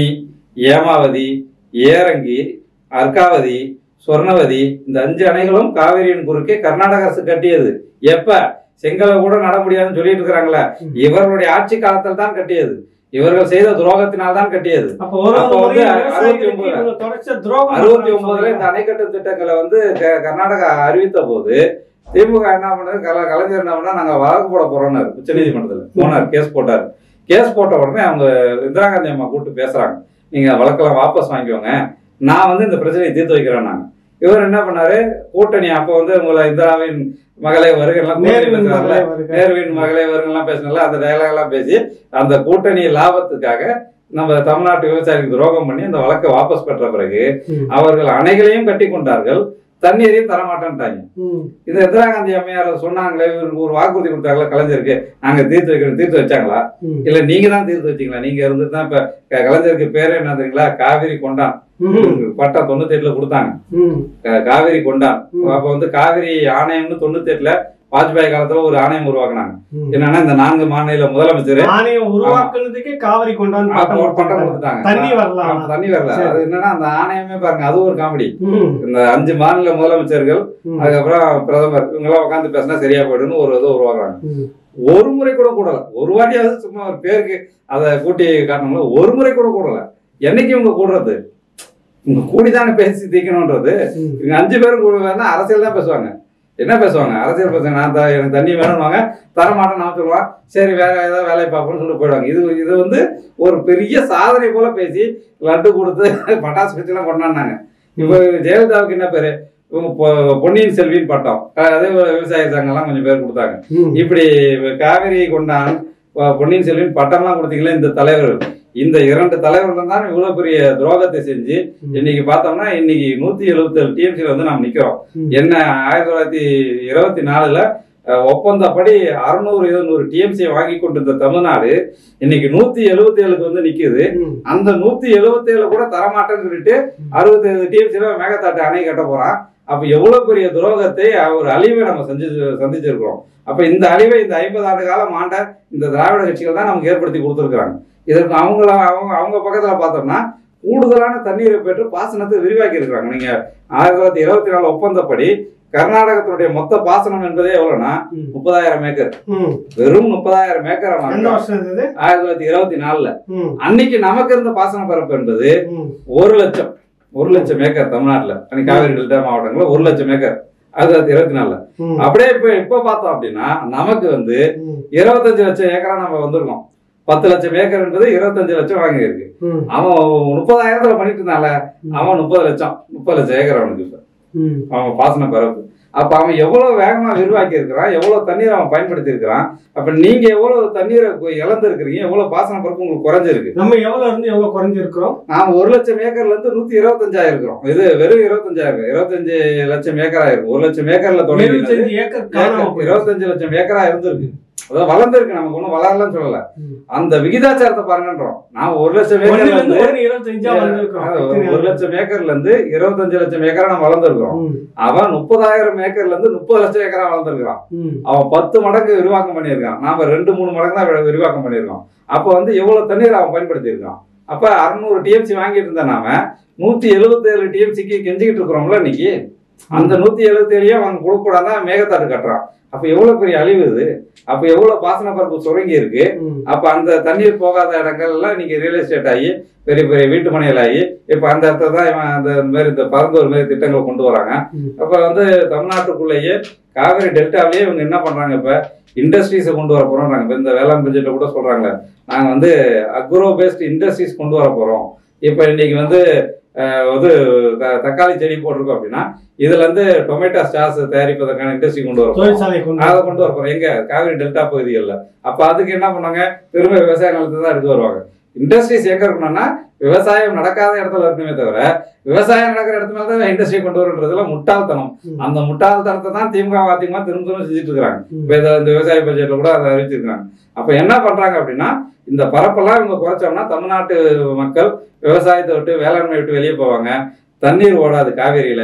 ஏமாவதி ஏரங்கி அர்க்காவதி சொர்ணவதி இந்த அஞ்சு அணைகளும் காவிரியின் குறுக்கே கர்நாடக அரசு கட்டியது எப்ப செங்கலை கூட நட முடியாதுன்னு சொல்லிட்டு இருக்கிறாங்களே ம். இவர்களுடைய ஆட்சி காலத்தில் தான் கட்டியது இவர்கள் செய்த துரோகத்தினால் தான் கட்டியது அப்ப ஒரு ஒரு அப்ப வந்து முறையும் அறுபத்தி விவசாயிகளுக்கு ஒன்பதுல- இவங்க தொடர்ச்சியா துரோகம் அறுபத்தி பண்றாங்கன்னு ஒன்பதுல இந்த சொல்றீங்க. அணைக்கட்டு திட்டங்களை வந்து க- கர்நாடகா அறிவித்த போது திமுக என்ன பண்ணது கல கலைஞர் என்ன பண்ணா நாங்க வழக்கு போட போறோம்னு உச்ச நீதிமன்றத்துல போனார் கேஸ் போட்டார் கேஸ் போட்ட உடனே அவங்க இந்திரா காந்தி அம்மா கூப்பிட்டு பேசுறாங்க நீங்க வழக்கெல்லாம் வாபஸ் வாங்கிக்கோங்க நான் வந்து இந்த பிரச்சனையை தீர்த்து வைக்கிறேன் நாங்க இவர் என்ன பண்ணாரு கூட்டணி அப்ப வந்து உங்களை இந்திராவின் மகளே வருக எல்லாம் கூட்டணி நேருவின் பேசுறாருல, மகளே வருக. நேருவின் மகளே வருங்கெல்லாம் பேசினால அந்த டயலாக் எல்லாம் பேசி அந்த கூட்டணி லாபத்துக்காக நம்ம தமிழ்நாட்டு விவசாயிகளுக்கு துரோகம் பண்ணி அந்த வழக்கை வாபஸ் பெற்ற பிறகு ம். அவர்கள் அணைகளையும் கட்டி கொண்டார்கள் தண்ணீரையும் தரமாட்டேன்ட்டாங்க ம். இந்த இந்திரா காந்தி அம்மையார் சொன்னாங்களே இவருக்கு ஒரு வாக்குறுதி கொடுத்தாங்களா கலைஞருக்கு நாங்க தீர்த்து வைக்கணும் தீர்த்து வச்சாங்களா ம். இல்ல நீங்க தான் தீர்த்து வச்சீங்களா நீங்க இருந்துட்டு தான் இப்ப க- கலைஞருக்கு பேரே என்ன தெரியுங்களா காவிரி கொண்டான் ம். பட்டம் தொண்ணூத்தி எட்டுல கொடுத்தாங்க ம். க- காவிரி கொண்டான் ம். அப்ப வந்து காவிரி ஆணையம்னு தொண்ணூத்தி எட்டுல வாஜ்பாய் காலத்துல ஒரு ஆணையம் உருவாக்குனாங்க ம். என்னன்னா இந்த நான்கு மாநில முதலமைச்சர் ஆணையம் உருவாக்குனதுக்கே காவிரி கொண்டாந்து பட்டம் பட்டம் கொடுத்தாங்க. கொடுத்துட்டாங்க தண்ணி வரலாம் ஆமா, தண்ணி வரல சரி. அது என்னன்னா அந்த ஆணையமே பாருங்க அது ஒரு காமெடி ம். இந்த அஞ்சு மாநில முதலமைச்சர்கள் ம். அதுக்கப்புறம் பிரதமர் இவங்கெல்லாம் உட்காந்து பேசினா சரியா போயிடும்னு ஒரு இது உருவாக்குறாங்க ம். ஒரு முறை கூட கூடல ஒரு வாட்டியாவது சும்மா ஒரு பேருக்கு அதை கூட்டி காட்டணும்ல ஒரு முறை கூட கூடல என்னைக்கு இவங்க கூடுறது இவங்க கூடிதானே பேசி தீக்கணும்ன்றது ம். இவங்க அஞ்சு பேரும் கூடுவாங்கன்னா அரசியல் தான் பேசுவாங்க என்ன பேசுவாங்க அரசியல் பேசுவாங்க நான் த- எனக்கு தண்ணி வேணும்வாங்க தர மாட்டேன் நான் சொல்லுவான் சரி வேற ஏதாவது வேலையை பார்ப்போம்னு சொல்லிட்டு போயிடுவாங்க இது இது வந்து ஒரு பெரிய சாதனை போல பேசி லட்டு கொடுத்து பட்டாசு வச்சுலாம் கொண்டாடினாங்க இப்போ ஜெயலலிதாவுக்கு என்ன பேரு இவங்க பொ- பொன்னியின் செல்வின்னு பட்டம் அஹ் அதே போல விவசாய சங்கம்லாம் கொஞ்சம் பேர் கொடுத்தாங்க ம். இப்படி காவிரி கொண்டான் பொ- பொன்னியின் செல்வின் பட்டம்லாம் கொடுத்தீங்களே இந்த தலைவர்கள் இந்த இரண்டு தலைவர்கள் தான் இவ்வளவு பெரிய துரோகத்தை செஞ்சு ம். இன்னைக்கு பார்த்தோம்னா இன்னைக்கு நூத்தி எழுபத்தி ஏழு டிஎம்சியில் வந்து நாம் நிக்கிறோம் ம். என்ன ஆயிரத்தி தொள்ளாயிரத்தி இருபத்தி நாலுல அஹ், ஒப்பந்தப்படி அறுநூறு எழுநூறு டிஎம்சியை வாங்கி கொண்டிருந்த தமிழ்நாடு இன்னைக்கு நூத்தி எழுபத்தி ஏழுக்கு வந்து நிக்குது ம். அந்த நூத்தி எழுபத்தி ஏழு கூட தரமாட்டேன்னு சொல்லிட்டு அறுபத்தி ஏழு டிஎம்சியில மேகத்தாட்டு அணை கட்ட போறான் அப்ப எவ்வளவு பெரிய துரோகத்தை ஒரு அழிவை நம்ம செஞ்சு சந்திச்சிருக்கிறோம் அப்ப இந்த அழிவை இந்த ஐம்பது ஆண்டு காலம் ஆண்ட இந்த திராவிட கட்சிகள் தான் நமக்கு ஏற்படுத்தி கொடுத்துருக்காங்க இதற்கு அவங்கள அவங்க அவங்க பக்கத்துல பார்த்தோம்னா கூடுதலான தண்ணீரை பெற்று பாசனத்தை விரிவாக்கி இருக்கிறாங்க நீங்க ஆயிரத்தி தொள்ளாயிரத்தி இருபத்தி நாலு ஒப்பந்தப்படி கர்நாடகத்தினுடைய மொத்த பாசனம் என்பதே எவ்வளவுன்னா ம். முப்பதாயிரம் ஏக்கர் ம். வெறும் முப்பதாயிரம் ஏக்கர் எந்த அவங்க வருஷம் இது ஆயிரத்தி தொள்ளாயிரத்தி இருபத்தி நாலுல ம். அன்னைக்கு நமக்கு இருந்த பாசன பரப்பு என்பது ம். ஒரு லட்சம் ஒரு லட்சம் ஏக்கர் தமிழ்நாட்டுல அன்னைக்கு காவிரி டெல்டா மாவட்டங்கள்ல ஒரு லட்சம் ஏக்கர் ஆயிரத்தி தொள்ளாயிரத்தி இருபத்தி நாலுல ம். அப்படியே இப்ப இப்ப பார்த்தோம் அப்படின்னா நமக்கு வந்து ம். இருபத்தஞ்சு லட்சம் ஏக்கரா நம்ம வந்திருக்கோம் பத்து லட்சம் ஏக்கர் என்பது இருபத்தஞ்சு லட்சம் வாங்கியிருக்கு ம். அவன் முப்பதாயிரத்துல பண்ணிட்டு இருந்தால அவன் முப்பது லட்சம் முப்பது லட்சம் ஏக்கர் அவனுக்கு இப்ப ம். அவன் பாசன பரப்பு அப்ப அவன் எவ்வளவு வேகமா விரிவாக்கி இருக்கிறான் எவ்வளவு தண்ணீர் அவன் பயன்படுத்தி இருக்கிறான் அப்ப நீங்க எவ்வளவு தண்ணீரை இழந்து இருக்கிறீங்க எவ்வளவு பாசன பரப்பு உங்களுக்கு குறைஞ்சிருக்கு நம்ம எவ்வளவு இருந்து எவ்வளவு குறைஞ்சிருக்கிறோம் நாம ஒரு லட்சம் ஏக்கர்ல இருந்து நூத்தி இருபத்தஞ்சாயிரம் இருக்கிறோம் இது வெறும் இருபத்தஞ்சாயிரம் இருபத்தஞ்சு லட்சம் ஏக்கரா இருக்கும் ஒரு லட்சம் ஏக்கர்ல தொடங்கி இருபத்தஞ்சு ஏக்கர் காணாம போயிடுச்சு. இருபத்தஞ்சு லட்சம் ஏக்கரா இருந்திருக்கு அதாவது வளர்ந்துருக்கு நமக்கு ஒண்ணும் வளரலன்னு சொல்லல ம். அந்த விகிதாச்சாரத்தை பாருங்கன்றோம் நாம ஒரு லட்சம் ஒண்ணுல ஏக்கர்ல இருந்து இருந்து ஒரு இருபத்தஞ்சா வந்திருக்கிறோம் அஹ், ஒரு லட்சம் ஏக்கர்ல இருந்து இருபத்தஞ்சு லட்சம் ஏக்கரா நம்ம வளர்ந்துருக்கிறோம் ம். அவன் முப்பதாயிரம் ஏக்கர்ல இருந்து முப்பது லட்சம் ஏக்கரா வளர்ந்துருக்கான் ம். அவன் பத்து மடங்கு விரிவாக்கம் பண்ணியிருக்கான் நாம ரெண்டு மூணு மடங்கு தான் வி- விரிவாக்கம் பண்ணியிருக்கோம் அப்ப வந்து எவ்வளவு தண்ணீர் அவன் பயன்படுத்தி இருக்கான் அப்ப அறுநூறு டிஎம்சி வாங்கிட்டு இருந்த நாம நூத்தி எழுபத்தி ஏழு டிஎம்சிக்கு கெஞ்சிக்கிட்டு இருக்கிறோம்ல இன்னைக்கு அந்த நூத்தி எழுபத்தி ஏழையும் அவன் கொடுக்க கூடாதான் மேகத்தாட்டு கட்டுறான் அப்ப எவ்வளவு பெரிய அழிவு இது அப்ப எவ்வளவு பாசன பரப்பு சுரங்கி இருக்கு ம். அப்ப அந்த தண்ணீர் போகாத இடங்கள் எல்லாம் இன்னைக்கு ரியல் எஸ்டேட் ஆகி பெரிய பெரிய வீட்டு மனைகள் ஆகி இப்ப அந்த இடத்துல தான் இவன் அந்த மாதிரி இந்த பரந்தூர் மாதிரி திட்டங்களை கொண்டு வராங்க ம். அப்ப வந்து தமிழ்நாட்டுக்குள்ளேயே காவிரி டெல்டாவிலேயே இவங்க என்ன பண்றாங்க இப்ப இண்டஸ்ட்ரீஸை கொண்டு வர போறோம்ன்றாங்க இப்ப இந்த வேளாண் பட்ஜெட்ல கூட சொல்றாங்க நாங்க வந்து அக்ரோ பேஸ்ட் இண்டஸ்ட்ரீஸ் கொண்டு வர போறோம் இப்ப இன்னைக்கு வந்து அஹ், வந்து த- தக்காளி செடி போட்டிருக்கோம் அப்படின்னா இதுல இருந்து டொமேட்டோ ஸ்டார்ஸ் தயாரிப்பதற்கான இண்டஸ்ட்ரி கொண்டு வர போறோம் தொழிற்சாலை கொண்டு அதை கொண்டு வர போறோம் எங்க காவிரி டெல்டா பகுதிகளில் அப்ப அதுக்கு என்ன பண்ணாங்க திரும்ப விவசாய நிலத்தை தான் எடுத்து வருவாங்க இண்டஸ்ட்ரீஸ் எங்க இருக்கணும்னா விவசாயம் நடக்காத இடத்துல இருக்கணுமே தவிர விவசாயம் நடக்கிற இடத்துல தான் இண்டஸ்ட்ரி கொண்டு வரன்றதுல முட்டாள்தனம் ம். அந்த முட்டாள்தனத்தை தான் திமுக அதிமுக திரும்ப திரும்ப செஞ்சுட்டு இருக்காங்க ம். இப்ப இதை இந்த விவசாய பட்ஜெட்ல கூட அதை அறிவிச்சிருக்காங்க அப்ப என்ன பண்றாங்க அப்படின்னா இந்த பரப்பெல்லாம் இவங்க குறைச்சோம்னா தமிழ்நாட்டு மக்கள் விவசாயத்தை விட்டு வேளாண்மை விட்டு வெளியே போவாங்க தண்ணீர் ஓடாது காவேரியில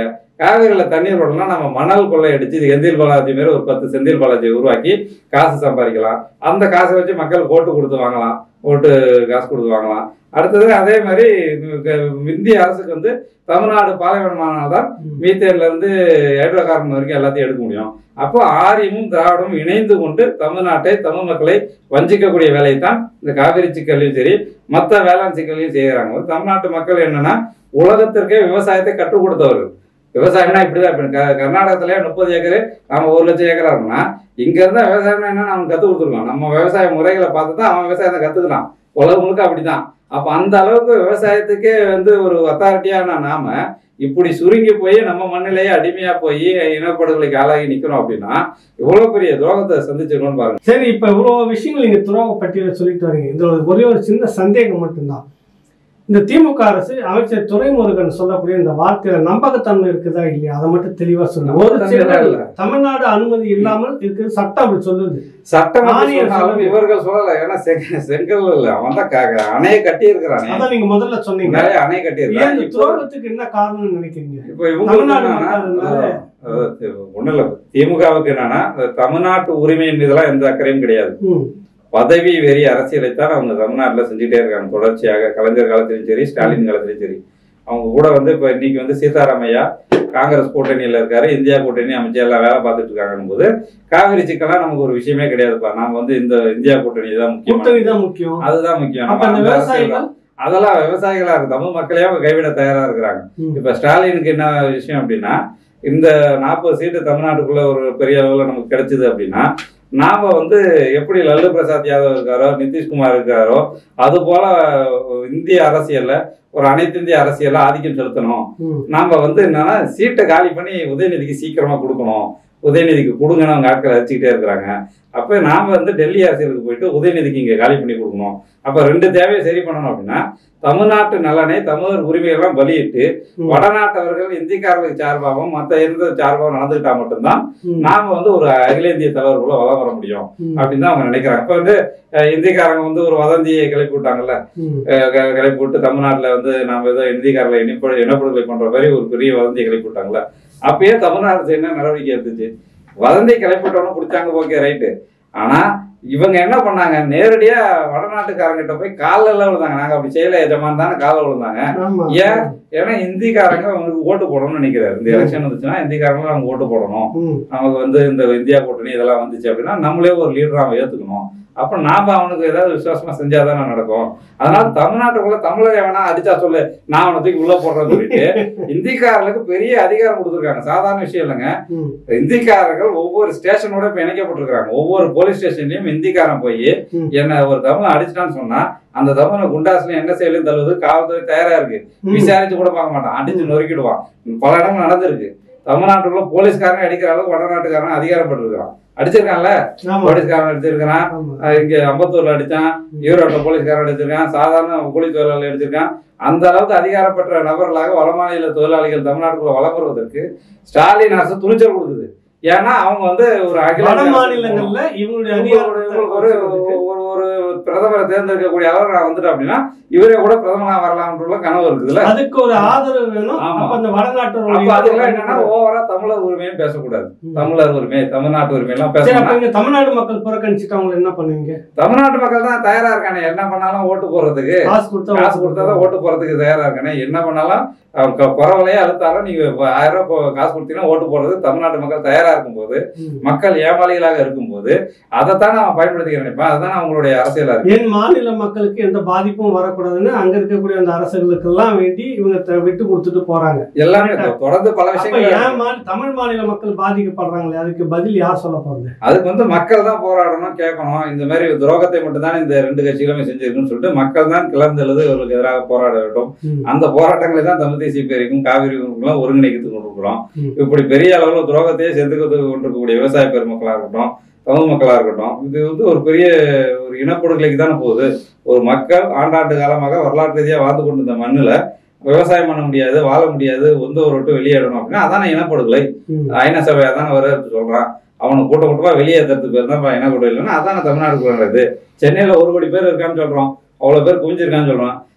காவேரியில தண்ணீர் விடலாம் நம்ம மணல் கொள்ளை அடிச்சு இது செந்தில் பாலாஜி மாரி ஒரு பத்து செந்தில் பாலாஜியை உருவாக்கி காசு சம்பாதிக்கலாம் அந்த காசை வச்சு மக்கள் ஓட்டு கொடுத்து வாங்கலாம் ஓட்டு காசு கொடுத்து வாங்கலாம் அடுத்தது அதே மாதிரி க- இந்திய அரசுக்கு வந்து தமிழ்நாடு பாலைவனமானால்தான் மீத்தேன்ல இருந்து ஹைட்ரோ கார்பன் வரைக்கும் எல்லாத்தையும் எடுக்க முடியும் அப்போ ஆரியமும் திராவிடமும் இணைந்து கொண்டு தமிழ்நாட்டை தமிழ் மக்களை வஞ்சிக்கக்கூடிய வேலையை தான் இந்த காவிரி சிக்கல்லையும் சரி மற்ற வேளாண் சிக்கல்லையும் செய்கிறாங்க தமிழ்நாட்டு மக்கள் என்னன்னா உலகத்திற்கே விவசாயத்தை கற்றுக் கொடுத்தவர்கள் விவசாயம்னா இப்படிதான் இப்ப க- கர்நாடகத்திலே முப்பது ஏக்கர் நாம ஒரு லட்சம் ஏக்கரா இருக்கோம்னா இங்க இருந்தா விவசாயம்னா என்ன அவன் கத்து கொடுத்துருக்கோம் நம்ம விவசாய முறைகளை பார்த்து தான் அவன் விவசாயத்தை கத்துக்கிறான் உலகம் முழுக்க அப்படிதான் அப்ப அந்த அளவுக்கு விவசாயத்துக்கே வந்து ஒரு அத்தாரிட்டியான நாம இப்படி சுருங்கி போய் நம்ம மண்ணிலேயே அடிமையா போய் இனப்படுகொலைக்கு ஆளாகி நிக்கிறோம் அப்படின்னா இவ்வளவு பெரிய துரோகத்தை சந்திச்சிருக்கோம்னு பாருங்க சரி இப்ப இவ்வளவு விஷயங்கள் நீங்க துரோக பட்டியல சொல்லிட்டு வரீங்க இதுல ஒரே ஒரு சின்ன சந்தேகம் மட்டும்தான் இந்த திமுக அரசு அமைச்சர் துரைமுருகன் சொல்லக்கூடிய இந்த வார்த்தையில நம்பகத்தன்மை இருக்குதா இல்லையா அதை மட்டும் தெளிவா சொல்லுங்க ஒரு நம்பகத்தன்மை சில இல்ல. தமிழ்நாடு அனுமதி இல்லாமல் இருக்குது சட்டம் அப்படி சொல்லுது சட்டம் எப்படி ஆணையம் சொன்னாலும் சொல்லுங்க. இவர்கள் சொல்லல ஏன்னா செங்க- செங்கல் இல்ல அவன் தான் க- அணையை கட்டி இருக்கிறானே அதான் நீங்க முதல்ல சொன்னீங்க நிறைய அணை கட்டி ஏன் இருக்கான் இந்த துரோகத்துக்கு என்ன காரணம்னு நினைக்கிறீங்க இப்போ இவங்க தமிழ்நாடு என்னன்னா, மக்கள்னால அதாவது ஒண்ணும் இல்ல திமுகவுக்கு என்னன்னா இந்த தமிழ்நாட்டு உரிமையின் மீதெல்லாம் எந்த அக்கறையும் கிடையாது ம், பதவி வெறி அரசியலைத்தான் அவங்க தமிழ்நாட்டுல செஞ்சுட்டே இருக்காங்க தொடர்ச்சியாக கலைஞர் காலத்திலும் சரி ஸ்டாலின் காலத்திலும் சரி அவங்க கூட வந்து இப்ப இன்னைக்கு வந்து சீதாராமையா காங்கிரஸ் கூட்டணியில இருக்காரு இந்தியா கூட்டணி அமைச்சர் எல்லாம் வேலை பார்த்துட்டு இருக்காங்கன்னு போது காவிரி சிக்கல்லாம் நமக்கு ஒரு விஷயமே கிடையாதுப்பா நாம வந்து இந்த இந்தியா கூட்டணி தான் கூட்டணி முக்கியம் தான் முக்கியம் அதுதான் முக்கியம் அப்ப நம்ம இந்த அந்த அரசியல் விவசாயிகள் தான். அதெல்லாம் விவசாயிகளா இருக்கு தமிழ் மக்களையே அவங்க கைவிட தயாரா இருக்கிறாங்க ம், இப்ப ஸ்டாலினுக்கு என்ன விஷயம் அப்படின்னா இந்த நாற்பது சீட்டு தமிழ்நாட்டுக்குள்ள ஒரு பெரிய அளவுல நமக்கு கிடைச்சது அப்படின்னா நாம வந்து எப்படி லல்லு பிரசாத் யாதவ் இருக்காரோ நிதிஷ்குமார் இருக்காரோ அது போல இந்திய அரசியல்ல ஒரு அனைத்து இந்திய அரசியல்ல ஆதிக்கம் செலுத்தணும் ம், நாம வந்து என்னன்னா சீட்டை காலி பண்ணி உதயநிதிக்கு சீக்கிரமா கொடுக்கணும் உதயநிதிக்கு கொடுங்கன்னு அவங்க ஆட்களை வச்சுக்கிட்டே இருக்கிறாங்க அப்ப நாம வந்து டெல்லி அரசியலுக்கு போயிட்டு உதயநிதிக்கு இங்க காலி பண்ணி கொடுக்கணும் அப்ப ரெண்டு தேவையை சரி பண்ணணும் அப்படின்னா தமிழ்நாட்டு நலனை தமிழர் உரிமையெல்லாம் பலியிட்டு ம், வடநாட்டவர்கள் இந்திக்காரர்களுக்கு சார்பாகவும் மற்ற எந்த சார்பாகவும் நடந்துக்கிட்டா மட்டும்தான் ம், நாம வந்து ஒரு அகில இந்திய தலைவருக்குள்ள வளம் வர முடியும் ம், அப்படின்னு தான் அவங்க நினைக்கிறாங்க இப்ப வந்து அஹ், இந்திக்காரங்க வந்து ஒரு வதந்தியை கிளப்பி விட்டாங்கல்ல ம், அஹ், க- கிளப்பி விட்டு தமிழ்நாட்டுல வந்து நாம ஏதோ இந்திக்காரர்களை இனப்படு இனப்படுகொலை பண்ற மாதிரி ஒரு பெரிய வதந்தியை கிளப்பி விட்டாங்கல்ல அப்பயே தமிழ்நாடு என்ன நடவடிக்கை எடுத்துச்சு வதந்தி கிளப்பி விட்டவனும் பிடிச்சாங்க ஓகே ரைட்டு ஆனா இவங்க என்ன பண்ணாங்க நேரடியா வடநாட்டுக்காரங்கிட்ட போய் காலில் எல்லாம் விழுந்தாங்க நாங்க அப்படி செய்யல எஜமான் தானே காலில் விழுந்தாங்க ஆமா. ஏன்? ஏன்னா இந்திக்காரங்க அவங்களுக்கு ஓட்டு போடணும்னு நினைக்கிறாரு இந்த எலெக்ஷன் வந்துச்சுன்னா இந்திக்காரங்க அவங்க ஓட்டு போடணும் ம், நமக்கு வந்து இந்த இந்தியா கூட்டணி இதெல்லாம் வந்துச்சு அப்படின்னா நம்மளே ஒரு லீடரா அவன் ஏத்துக்கணும் அப்ப நாம அவனுக்கு ஏதாவது விசுவாசமா செஞ்சாதானே நடக்கும் அதனால தமிழ்நாட்டுக்குள்ள தமிழரை வேணா அடிச்சா சொல்லு நான் அவனை தூக்கி உள்ள போடுறேன்னு சொல்லிட்டு இந்திக்காரர்களுக்கு பெரிய அதிகாரம் கொடுத்துருக்காங்க சாதாரண விஷயம் இல்லைங்க ம், இந்திக்காரர்கள் ஒவ்வொரு ஸ்டேஷனோட இப்ப இணைக்கப்பட்டிருக்காங்க ஒவ்வொரு போலீஸ் ஸ்டேஷன்லயும் இந்திக்காரன் போய் ம். என்ன ஒரு தமிழ் அடிச்சிட்டான்னு சொன்னா அந்த தமிழை குண்டாஸ்ல என்ன செயலும் தள்ளுவது காவல்துறை தயாரா இருக்கு ம். விசாரிச்சு கூட பார்க்க மாட்டான் அடிச்சு நொறுக்கிடுவான் பல இடங்கள் நடந்திருக்கு தமிழ்நாட்டுக்குள்ள போலீஸ்காரன் அடிக்கிற அளவுக்கு வடநாட்டுக்காரன் அதிகாரப்பட்டிருக்கான் அடிச்சிருக்கான்ல ஆமா. போலீஸ்காரன் அடிச்சிருக்கான் ஆமா. அஹ் இங்க அம்பத்தூர்ல அடிச்சான் ஈரோட்ல போலீஸ்காரன் அடிச்சிருக்கான் சாதாரண கூலி தொழிலாளி அடிச்சிருக்கான் அந்த அளவுக்கு அதிகாரப்பட்ட நபர்களாக வடமாநில தொழிலாளிகள் தமிழ்நாட்டுக்குள்ள வளம் வருவதற்கு ஸ்டாலின் அரசு துணிச்சல் கொடுக்குது ஏன்னா அவங்க வந்து ஒரு அகில வட இந்திய அரசு மாநிலங்கள்ல இவங்களுடைய இவங்களுக்கு அதிகாரத்தை ஒரு ஒரு ஒரு பிரதமரை தேர்ந்தெடுக்கக்கூடிய அவர் நான் வந்துட்டேன் அப்படின்னா இவரே கூட பிரதமரா வரலாம்ன்ற கனவு இருக்குதுல்ல அதுக்கு ஒரு ஆதரவு வேணும் ஆமா. அப்ப அந்த அப்ப வடநாட்டு அதுக்கெல்லாம் என்னன்னா ஓவரா தமிழர் உரிமையும் பேசக்கூடாது ம். தமிழர் உரிமை தமிழ்நாட்டு உரிமை எல்லாம் சரி பேசணும் அப்ப இங்க தமிழ்நாடு மக்கள் புறக்கணிச்சுட்டு அவங்க என்ன பண்ணுவீங்க தமிழ்நாட்டு மக்கள் தான் தயாரா இருக்கானே என்ன பண்ணாலும் ஓட்டு போடுறதுக்கு காசு கொடுத்தா காசு கொடுத்தாதான் ஓட்டு போறதுக்கு தயாரா இருக்கானே என்ன பண்ணாலும் அவங்க க- குறவலையே அழுத்தாலும் நீங்க இப்ப ஆயிரம் ரூபாய் கொ- காசு கொடுத்தீங்கன்னா ஓட்டு போடுறது தமிழ்நாட்டு மக்கள் தயாரா இருக்கும்போது ம். மக்கள் ஏமாளிகளாக இருக்கும்போது அதைத்தான் அவன் பயன்படுத்திக்க நினைப்பான் அதுதான் அவங்களுடைய அரசியலா இருக்கு என் மாநில மக்களுக்கு எந்த பாதிப்பும் வரக்கூடாதுன்னு அங்க இருக்கக்கூடிய அந்த அரசுகளுக்கு எல்லாம் வேண்டி இவங்க த- விட்டு கொடுத்துட்டு போறாங்க எல்லாமே தொ- தொடர்ந்து பல அப்ப விஷயங்கள் ஏன் மாநில தமிழ் மாநில மக்கள் பாதிக்கப்படுறாங்களே அதுக்கு பதில் யார் சொல்ல போறது அதுக்கு வந்து மக்கள் தான் போராடணும் கேட்கணும் இந்த மாதிரி துரோகத்தை மட்டும்தான் இந்த ரெண்டு கட்சிகளுமே செஞ்சிருக்குன்னு சொல்லிட்டு மக்கள் தான் கிளர்ந்தெழுது இவர்களுக்கு எதிராக போராட வேண்டும் ம். அந்த போராட்டங்களை தான் தமிழ் தேசிய பேருக்கும் காவிரி உரிமைக்கும் ஒருங்கிணைத்து கொண்டிருக்கிறோம் ம். இப்படி பெரிய அளவுல துரோகத்தையே செதுக்கிறது கொண்டிருக்கக்கூடிய விவசாய பெருமக்களா இருக்கட்டும் தமிழ் மக்களா இருக்கட்டும் இது வந்து ஒரு பெரிய ஒரு இனப்படுகொலைக்கு தானே போகுது ஒரு மக்கள் ஆண்டாண்டு காலமாக வரலாற்று ரீதியா வாழ்ந்து கொண்டிருந்த மண்ணுல விவசாயம் பண்ண முடியாது வாழ முடியாது சொந்த ஊரை விட்டு வெளியேறணும் அப்படின்னா அதான இனப்படுகொலை ம். ஐநா சபை அதான வர சொல்றான் அவனை கூட்ட கூட்டமா வெளியேற்றுறதுக்கு பேர் தான் இனப்படுகொலை இல்லைன்னா அதான தமிழ்நாடுக்குள்ள நடக்குது சென்னையில ஒரு கோடி பேர் இருக்கான்னு சொல்றோம் அவ்வளவு பேர் குவிஞ்சிருக்கான்னு சொல்றோம்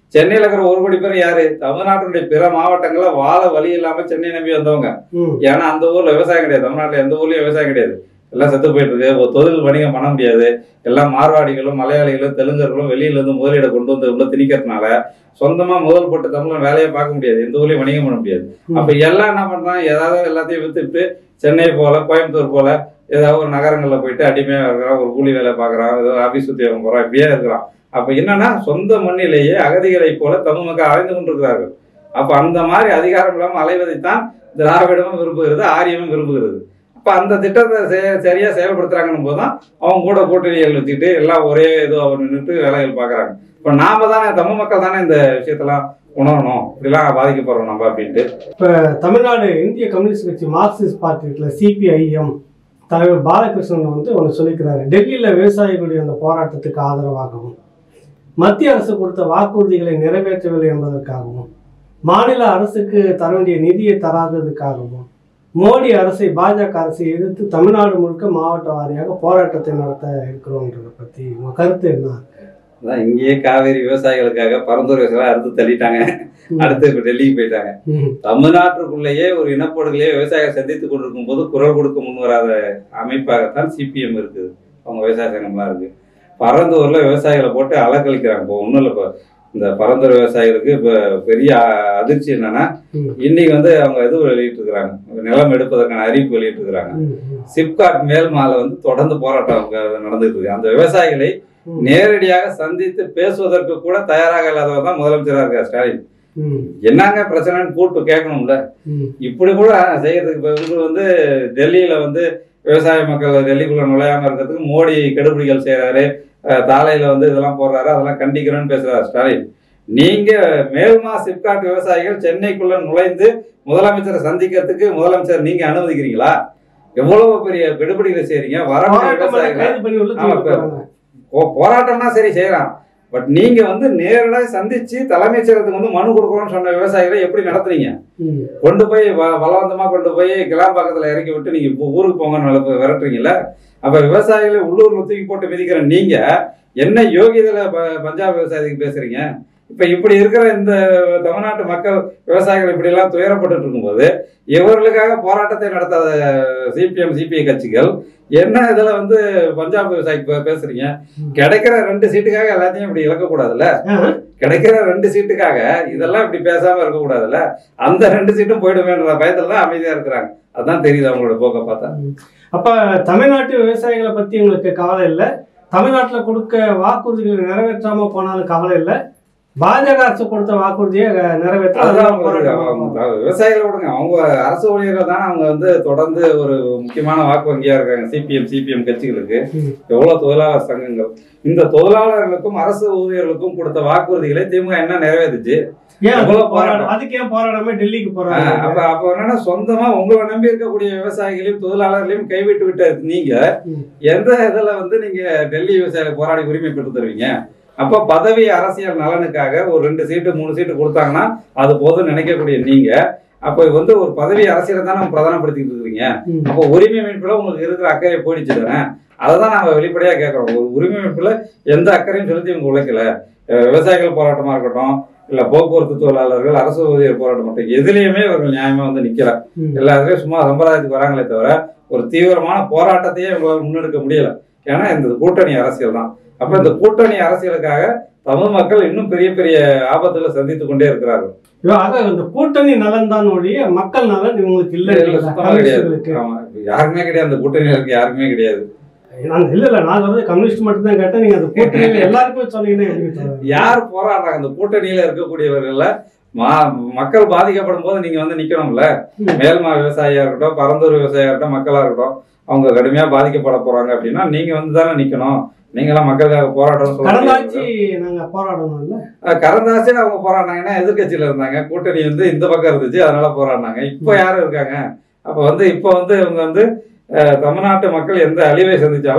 சென்னையில இருக்கிற ஒரு கோடி பேர் யாரு தமிழ்நாட்டினுடைய பிற மாவட்டங்கள்ல வாழ வழி இல்லாம சென்னை நம்பி வந்தவங்க ம் ஏன்னா அந்த ஊர்ல விவசாயம் கிடையாது தமிழ்நாட்டுல எந்த ஊர்லயும் விவசாயம் கிடையாது எல்லாம் செத்து போயிட்டு இருக்கு ஒரு தொழில் வணிகம் பண்ண முடியாது எல்லாம் மார்வாடிகளும் மலையாளிகளும் தெலுங்கர்களும் வெளியில இருந்து முதலீடை கொண்டு வந்து உள்ள திணிக்கிறதுனால சொந்தமா முதல் போட்டு தமிழன் வேலையை பார்க்க முடியாது எந்த ஊர்லயும் வணிகம் பண்ண முடியாது ம். அப்ப எல்லாம் என்ன பண்றான் ஏதாவது எல்லாத்தையும் வித்துட்டு சென்னை போல கோயம்புத்தூர் போல ஏதாவது ஒரு நகரங்கள்ல போயிட்டு அடிமையா இருக்கிறான் ஒரு கூலி வேலை பார்க்கறான் ஏதோ ஆபீஸ் உத்தியோகம் போறான் இப்படியே இருக்கிறான் அப்ப என்னன்னா சொந்த மண்ணிலேயே அகதிகளை போல தமிழ் மக்கள் அலைந்து கொண்டிருக்கிறார்கள் அப்ப அந்த மாதிரி அதிகாரம் இல்லாமல் அலைவதைத்தான் திராவிடமும் விரும்புகிறது ஆரியமும் விரும்புகிறது அப்ப அந்த திட்டத்தை செ- சரியா செயல்படுத்துறாங்கன்னு போதுதான் அவங்க கூட கூட்டணிகள் வச்சுக்கிட்டு எல்லாம் ஒரே இது அவர் நின்றுட்டு வேலைகள் பாக்குறாங்க இப்ப நாம தானே தமிழ் மக்கள் தானே இந்த விஷயத்தெல்லாம் உணரணும் இப்படிலாம் பாதிக்கப்படுறோம் நம்ம அப்படின்ட்டு தமிழ்நாடு இந்திய கம்யூனிஸ்ட் கட்சி மார்க்சிஸ்ட் பார்ட்டி இருக்குல்ல சிபிஐஎம் தலைவர் பாலகிருஷ்ணன் வந்து ஒன்று சொல்லிக்கிறாரு டெல்லியில் விவசாயிகளுடைய அந்த போராட்டத்துக்கு ஆதரவாகவும் மத்திய அரசு கொடுத்த வாக்குறுதிகளை நிறைவேற்றவில்லை என்பதற்காகவும் மாநில அரசுக்கு தர வேண்டிய நிதியை தராததுக்காகவும் மோடி அரசை பாஜக அரசை எதிர்த்து தமிழ்நாடு முழுக்க மாவட்ட வாரியாக போராட்டத்தை நடத்த இருக்கிறோன்றதை பற்றி உங்க கருத்து என்ன அதான் இங்கேயே காவேரி விவசாயிகளுக்காக பரந்தூர் விவசாயம் அறுத்து தள்ளிட்டாங்க அடுத்து இப்ப டெல்லிக்கு போயிட்டாங்க ம், தமிழ்நாட்டுக்குள்ளேயே ஒரு இனப்படுகளையே விவசாயிகள் சந்தித்துக் கொண்டிருக்கும் போது குரல் கொடுக்க முன்வராத அமைப்பாகத்தான் சிபிஎம் இருக்குது அவங்க விவசாய சங்கம்லாம் இருக்கு பரந்தூர்ல விவசாயிகளை போட்டு அலக்கழிக்கிறாங்க இப்போ ஒன்றும் இல்லை இப்போ இந்த பரந்தூர் விவசாயிகளுக்கு இப்போ பெரிய அ- அதிர்ச்சி என்னன்னா ம். இன்னைக்கு வந்து அவங்க இது வெளியிட்டு இருக்கிறாங்க நிலம் எடுப்பதற்கான அறிவிப்பு வெளியிட்டு இருக்கிறாங்க ம், ம், சிப்காட் மேல்மால வந்து தொடர்ந்து போராட்டம் அங்க நடந்துட்டு இருக்கு அந்த விவசாயிகளை ம். நேரடியாக சந்தித்து பேசுவதற்கு கூட தயாராக இல்லாதவர் தான் முதலமைச்சராக இருக்கார் ஸ்டாலின் ம், என்னங்க பிரச்சனைன்னு கூப்பிட்டு கேட்கணும்ல ம், இப்படி இப்படி கூட செய்யறதுக்கு இப்ப இவரு வந்து டெல்லியில வந்து விவசாய மக்கள் டெல்லிக்குள்ள நுழையாம இருக்கிறதுக்கு மோடி கெடுபிடிகள் செய்யறாரு அஹ் தாலையில வந்து இதெல்லாம் போடுறாரு அதெல்லாம் கண்டிக்கிறேன்னு பேசுறாரு ஸ்டாலின் நீங்க மேல்மா சிப்காட் விவசாயிகள் சென்னைக்குள்ள நுழைந்து முதலமைச்சரை சந்திக்கிறதுக்கு முதலமைச்சர் நீங்க அனுமதிக்கிறீங்களா எவ்வளவு பெரிய கெடுபிடிகளை செய்றீங்க வர போராட்டம் பண்ண விவசாயிகளை கைது பண்ணி உள்ள ஆமா, தூக்கி இப்ப- போடுறாங்க. போ- போராட்டம்னா சரி செய்யறான் பட் நீங்க வந்து நேரடியாக சந்திச்சு தலைமைச் செயலகத்துக்கு வந்து மனு கொடுக்கணும்னு சொன்ன விவசாயிகளை எப்படி நடத்துறீங்க ம், கொண்டு போய் வ- பலவந்தமா கொண்டு போய் கிளாம்பாக்கத்துல இறக்கி விட்டு நீங்க இப்போ ஊருக்கு போங்கன்னு விளப்பு- விரட்டுறீங்கல்ல அப்ப விவசாயிகளை உள்ளூர்ல தூக்கி போட்டு மிதிக்கிற நீங்க என்ன யோகியதுல ப- பஞ்சாப் விவசாயிக்கு பேசுறீங்க இப்ப இப்படி இருக்கிற இந்த தமிழ்நாட்டு மக்கள் விவசாயிகள் இப்படி எல்லாம் துயரப்பட்டு இருக்கும்போது இவர்களுக்காக போராட்டத்தை நடத்தாத சிபிஎம் சிபிஐ கட்சிகள் என்ன இதுல வந்து பஞ்சாப் விவசாயிக்கு பே- பேசுறீங்க கிடைக்கிற ரெண்டு சீட்டுக்காக எல்லாத்தையும் இப்படி இழக்கக்கூடாதுல்ல ஆஹ், கிடைக்கிற ரெண்டு சீட்டுக்காக இதெல்லாம் இப்படி பேசாம இருக்க கூடாதுல்ல அந்த ரெண்டு சீட்டும் போயிடுவேன்ற பயத்துல தான் அமைதியா இருக்கிறாங்க அதான் தெரியுது அவங்களோட போக்க பார்த்தா அப்ப தமிழ்நாட்டு விவசாயிகளை பத்தி உங்களுக்கு கவலை இல்லை தமிழ்நாட்டுல கொடுக்க வாக்குறுதிகளை நிறைவேற்றாம போனாலும் கவலை இல்லை பாஜக அரசு கொடுத்த வாக்குறுதியை அஹ், நிறைவேற்ற அதுதான் அதெல்லாம் அவங்க போராட்டம் அவங்க நடத்துவாங்க. விவசாயிகளை விடுங்க அவங்க அரசு ஊழியர்கள் தானே அவங்க வந்து தொடர்ந்து ஒரு முக்கியமான வாக்கு வங்கியா இருக்காங்க சிபிஎம் சிபிஎம் கட்சிகளுக்கு ம். எவ்வளவு தொழிலாளர் சங்கங்கள் இந்த தொழிலாளர்களுக்கும் அரசு ஊழியர்களுக்கும் கொடுத்த வாக்குறுதிகளை திமுக என்ன நிறைவேற்றுச்சு ஏன் அதுக்கு எவ்வளவு போராட போராட்டம்? அதுக்கு ஏன் போராடாம டெல்லிக்கு ஆஹ் போறாங்க அப்ப அப்ப என்னன்னா சொந்தமா உங்களை நம்பி இருக்கக்கூடிய விவசாயிகளையும் தொழிலாளர்களையும் கைவிட்டு விட்ட நீங்க ம். எந்த இதுல வந்து நீங்க டெல்லி விவசாய போராடி உரிமை பெற்று தருவீங்க அப்ப பதவி அரசியல் நலனுக்காக ஒரு ரெண்டு சீட்டு மூணு சீட்டு கொடுத்தாங்கன்னா அது போதும் நினைக்கக்கூடிய நீங்க அப்ப வந்து ஒரு பதவி அரசியலை தானே பிரதானப்படுத்திட்டு இருக்கீங்க ம். அப்போ உரிமை மீட்புல உங்களுக்கு இருக்கிற அக்கறை போயிடுச்சு தானே அதை தான் நாங்க வெளிப்படையா கேட்கறோம் ஒரு உரிமை மீட்புல எந்த அக்கறையும் செலுத்தி இவங்க உழைக்கல அஹ் விவசாயிகள் போராட்டமா இருக்கட்டும் இல்ல போக்குவரத்து தொழிலாளர்கள் அரசு ஊழியர் போராட்டம் மட்டும் எதுலயுமே இவர்கள் நியாயமா வந்து நிக்கல ம். எல்லாத்துலயும் சும்மா சம்பிரதாயத்துக்கு வராங்களே தவிர ஒரு தீவிரமான போராட்டத்தையே இவங்களால முன்னெடுக்க முடியல ஏன்னா இந்த கூட்டணி அரசியல் தான் அப்ப இந்த கூட்டணி அரசியலுக்காக தமிழ் மக்கள் இன்னும் பெரிய பெரிய ஆபத்துல சந்தித்து கொண்டே இருக்கிறார்கள் ஐயோ, ஆக இந்த கூட்டணி நலன் தான் ஒழிய மக்கள் நலன் இவங்களுக்கு இல்ல இல்ல, சுத்தமா கிடையாது கம்யூனிஸ்டுகளுக்கு ஆமா. யாருக்குமே கிடையாது அந்த கூட்டணியில இருக்க யாருக்குமே கிடையாது நான் இல்ல இல்ல நான் சொல்றது கம்யூனிஸ்ட் மட்டும் தான் கேட்டேன் நீங்க அந்த கூட்டணியில எல்லாருக்கும் சொன்னீங்கன்னா எப்படி சொல்றது? யார் போராடுறாங்க அந்த கூட்டணியில இருக்கக்கூடியவர்கள்ல மா- மக்கள் பாதிக்கப்படும் போது நீங்க வந்து நிக்கணும்ல ம். மேல்மா விவசாயியா இருக்கட்டும் பரந்தூர் விவசாயியா இருக்கட்டும் மக்களா இருக்கட்டும் அவங்க கடுமையா பாதிக்கப்பட போறாங்க அப்படின்னா நீங்க வந்து தானே நிக்கணும் நீங்களாம் மக்களுக்காக போராட்டம் சொல்ல கடந்த முடியாது. ஆட்சி நாங்க போராடணும் இல்ல அஹ் கடந்த ஆட்சியில அவங்க போராடினாங்கன்னா எதிர்க்கட்சியில இருந்தாங்க கூட்டணி வந்து இந்த பக்கம் இருந்துச்சு அதனால போராடினாங்க இப்போ யாரும் இருக்காங்க அப்ப வந்து இப்போ வந்து இவங்க வந்து அஹ், தமிழ்நாட்டு மக்கள் எந்த அழிவை சந்திச்சாலும்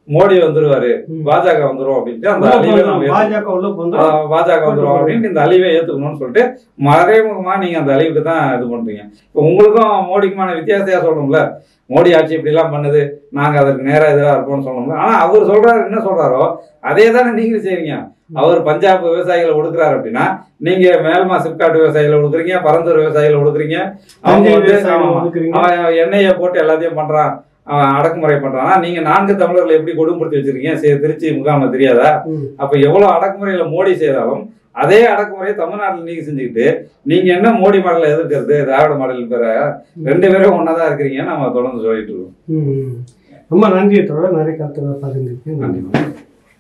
மோடி வந்துருவாரு ம். பாஜக வந்துரும் அப்படின்ட்டு அந்த உள்ள அழிவை நம்ம போகலாம். ஏத்துக்கணும். பாஜக உள்ள வந்து ஆஹ் பாஜக வந்துரும் அப்படின்னு இந்த அழிவை ஏத்துக்கணும்னு சொல்லிட்டு மறைமுகமா நீங்க அந்த அழிவுக்கு தான் இது பண்றீங்க இப்போ உங்களுக்கும் மோடிக்குமான வித்தியாசத்தையா சொல்லணும்ல மோடி ஆட்சி இப்படி எல்லாம் பண்ணுது நாங்க அதற்கு நேரா எதிராக இருப்போம்னு சொல்லணும்ல ஆனா அவர் சொல்றாரு என்ன சொல்றாரோ அதே தானே நீங்களும் செய்றீங்க அவர் பஞ்சாப் விவசாயிகளை ஒடுக்குறாரு அப்படின்னா நீங்க மேல்மா சிப்காட் விவசாயிகளை ஒடுக்குறீங்க பரந்தூர் விவசாயிகளை ஒடுக்குறீங்க அவங்க தஞ்சை வந்து விவசாயிகளை ஆமா, ஒதுக்குறீங்க. அவன் எண்ணெயை போட்டு எல்லாத்தையும் பண்றான் அவன் அடக்குமுறை பண்றான் ஆனா நீங்க நான்கு தமிழர்களை எப்படி கொடுமைப்படுத்தி வச்சிருக்கீங்க சரி, திருச்சி முகாம்ல தெரியாதா ம். அப்ப எவ்வளவு அடக்குமுறையில மோடி செய்தாலும் அதே அடக்குமுறையை தமிழ்நாட்டில் நீங்க செஞ்சுக்கிட்டு நீங்க என்ன மோடி மாடலை எதிர்க்கிறது திராவிட மாடல் பேர ரெண்டு பேரும் ஒன்னாதான் இருக்கிறீங்க நம்ம தொடர்ந்து சொல்லிட்டு இருக்கோம் ம், ம். ரொம்ப நன்றி தொடர் நிறைய கருத்துக்களை பகிர்ந்துருக்கு நன்றி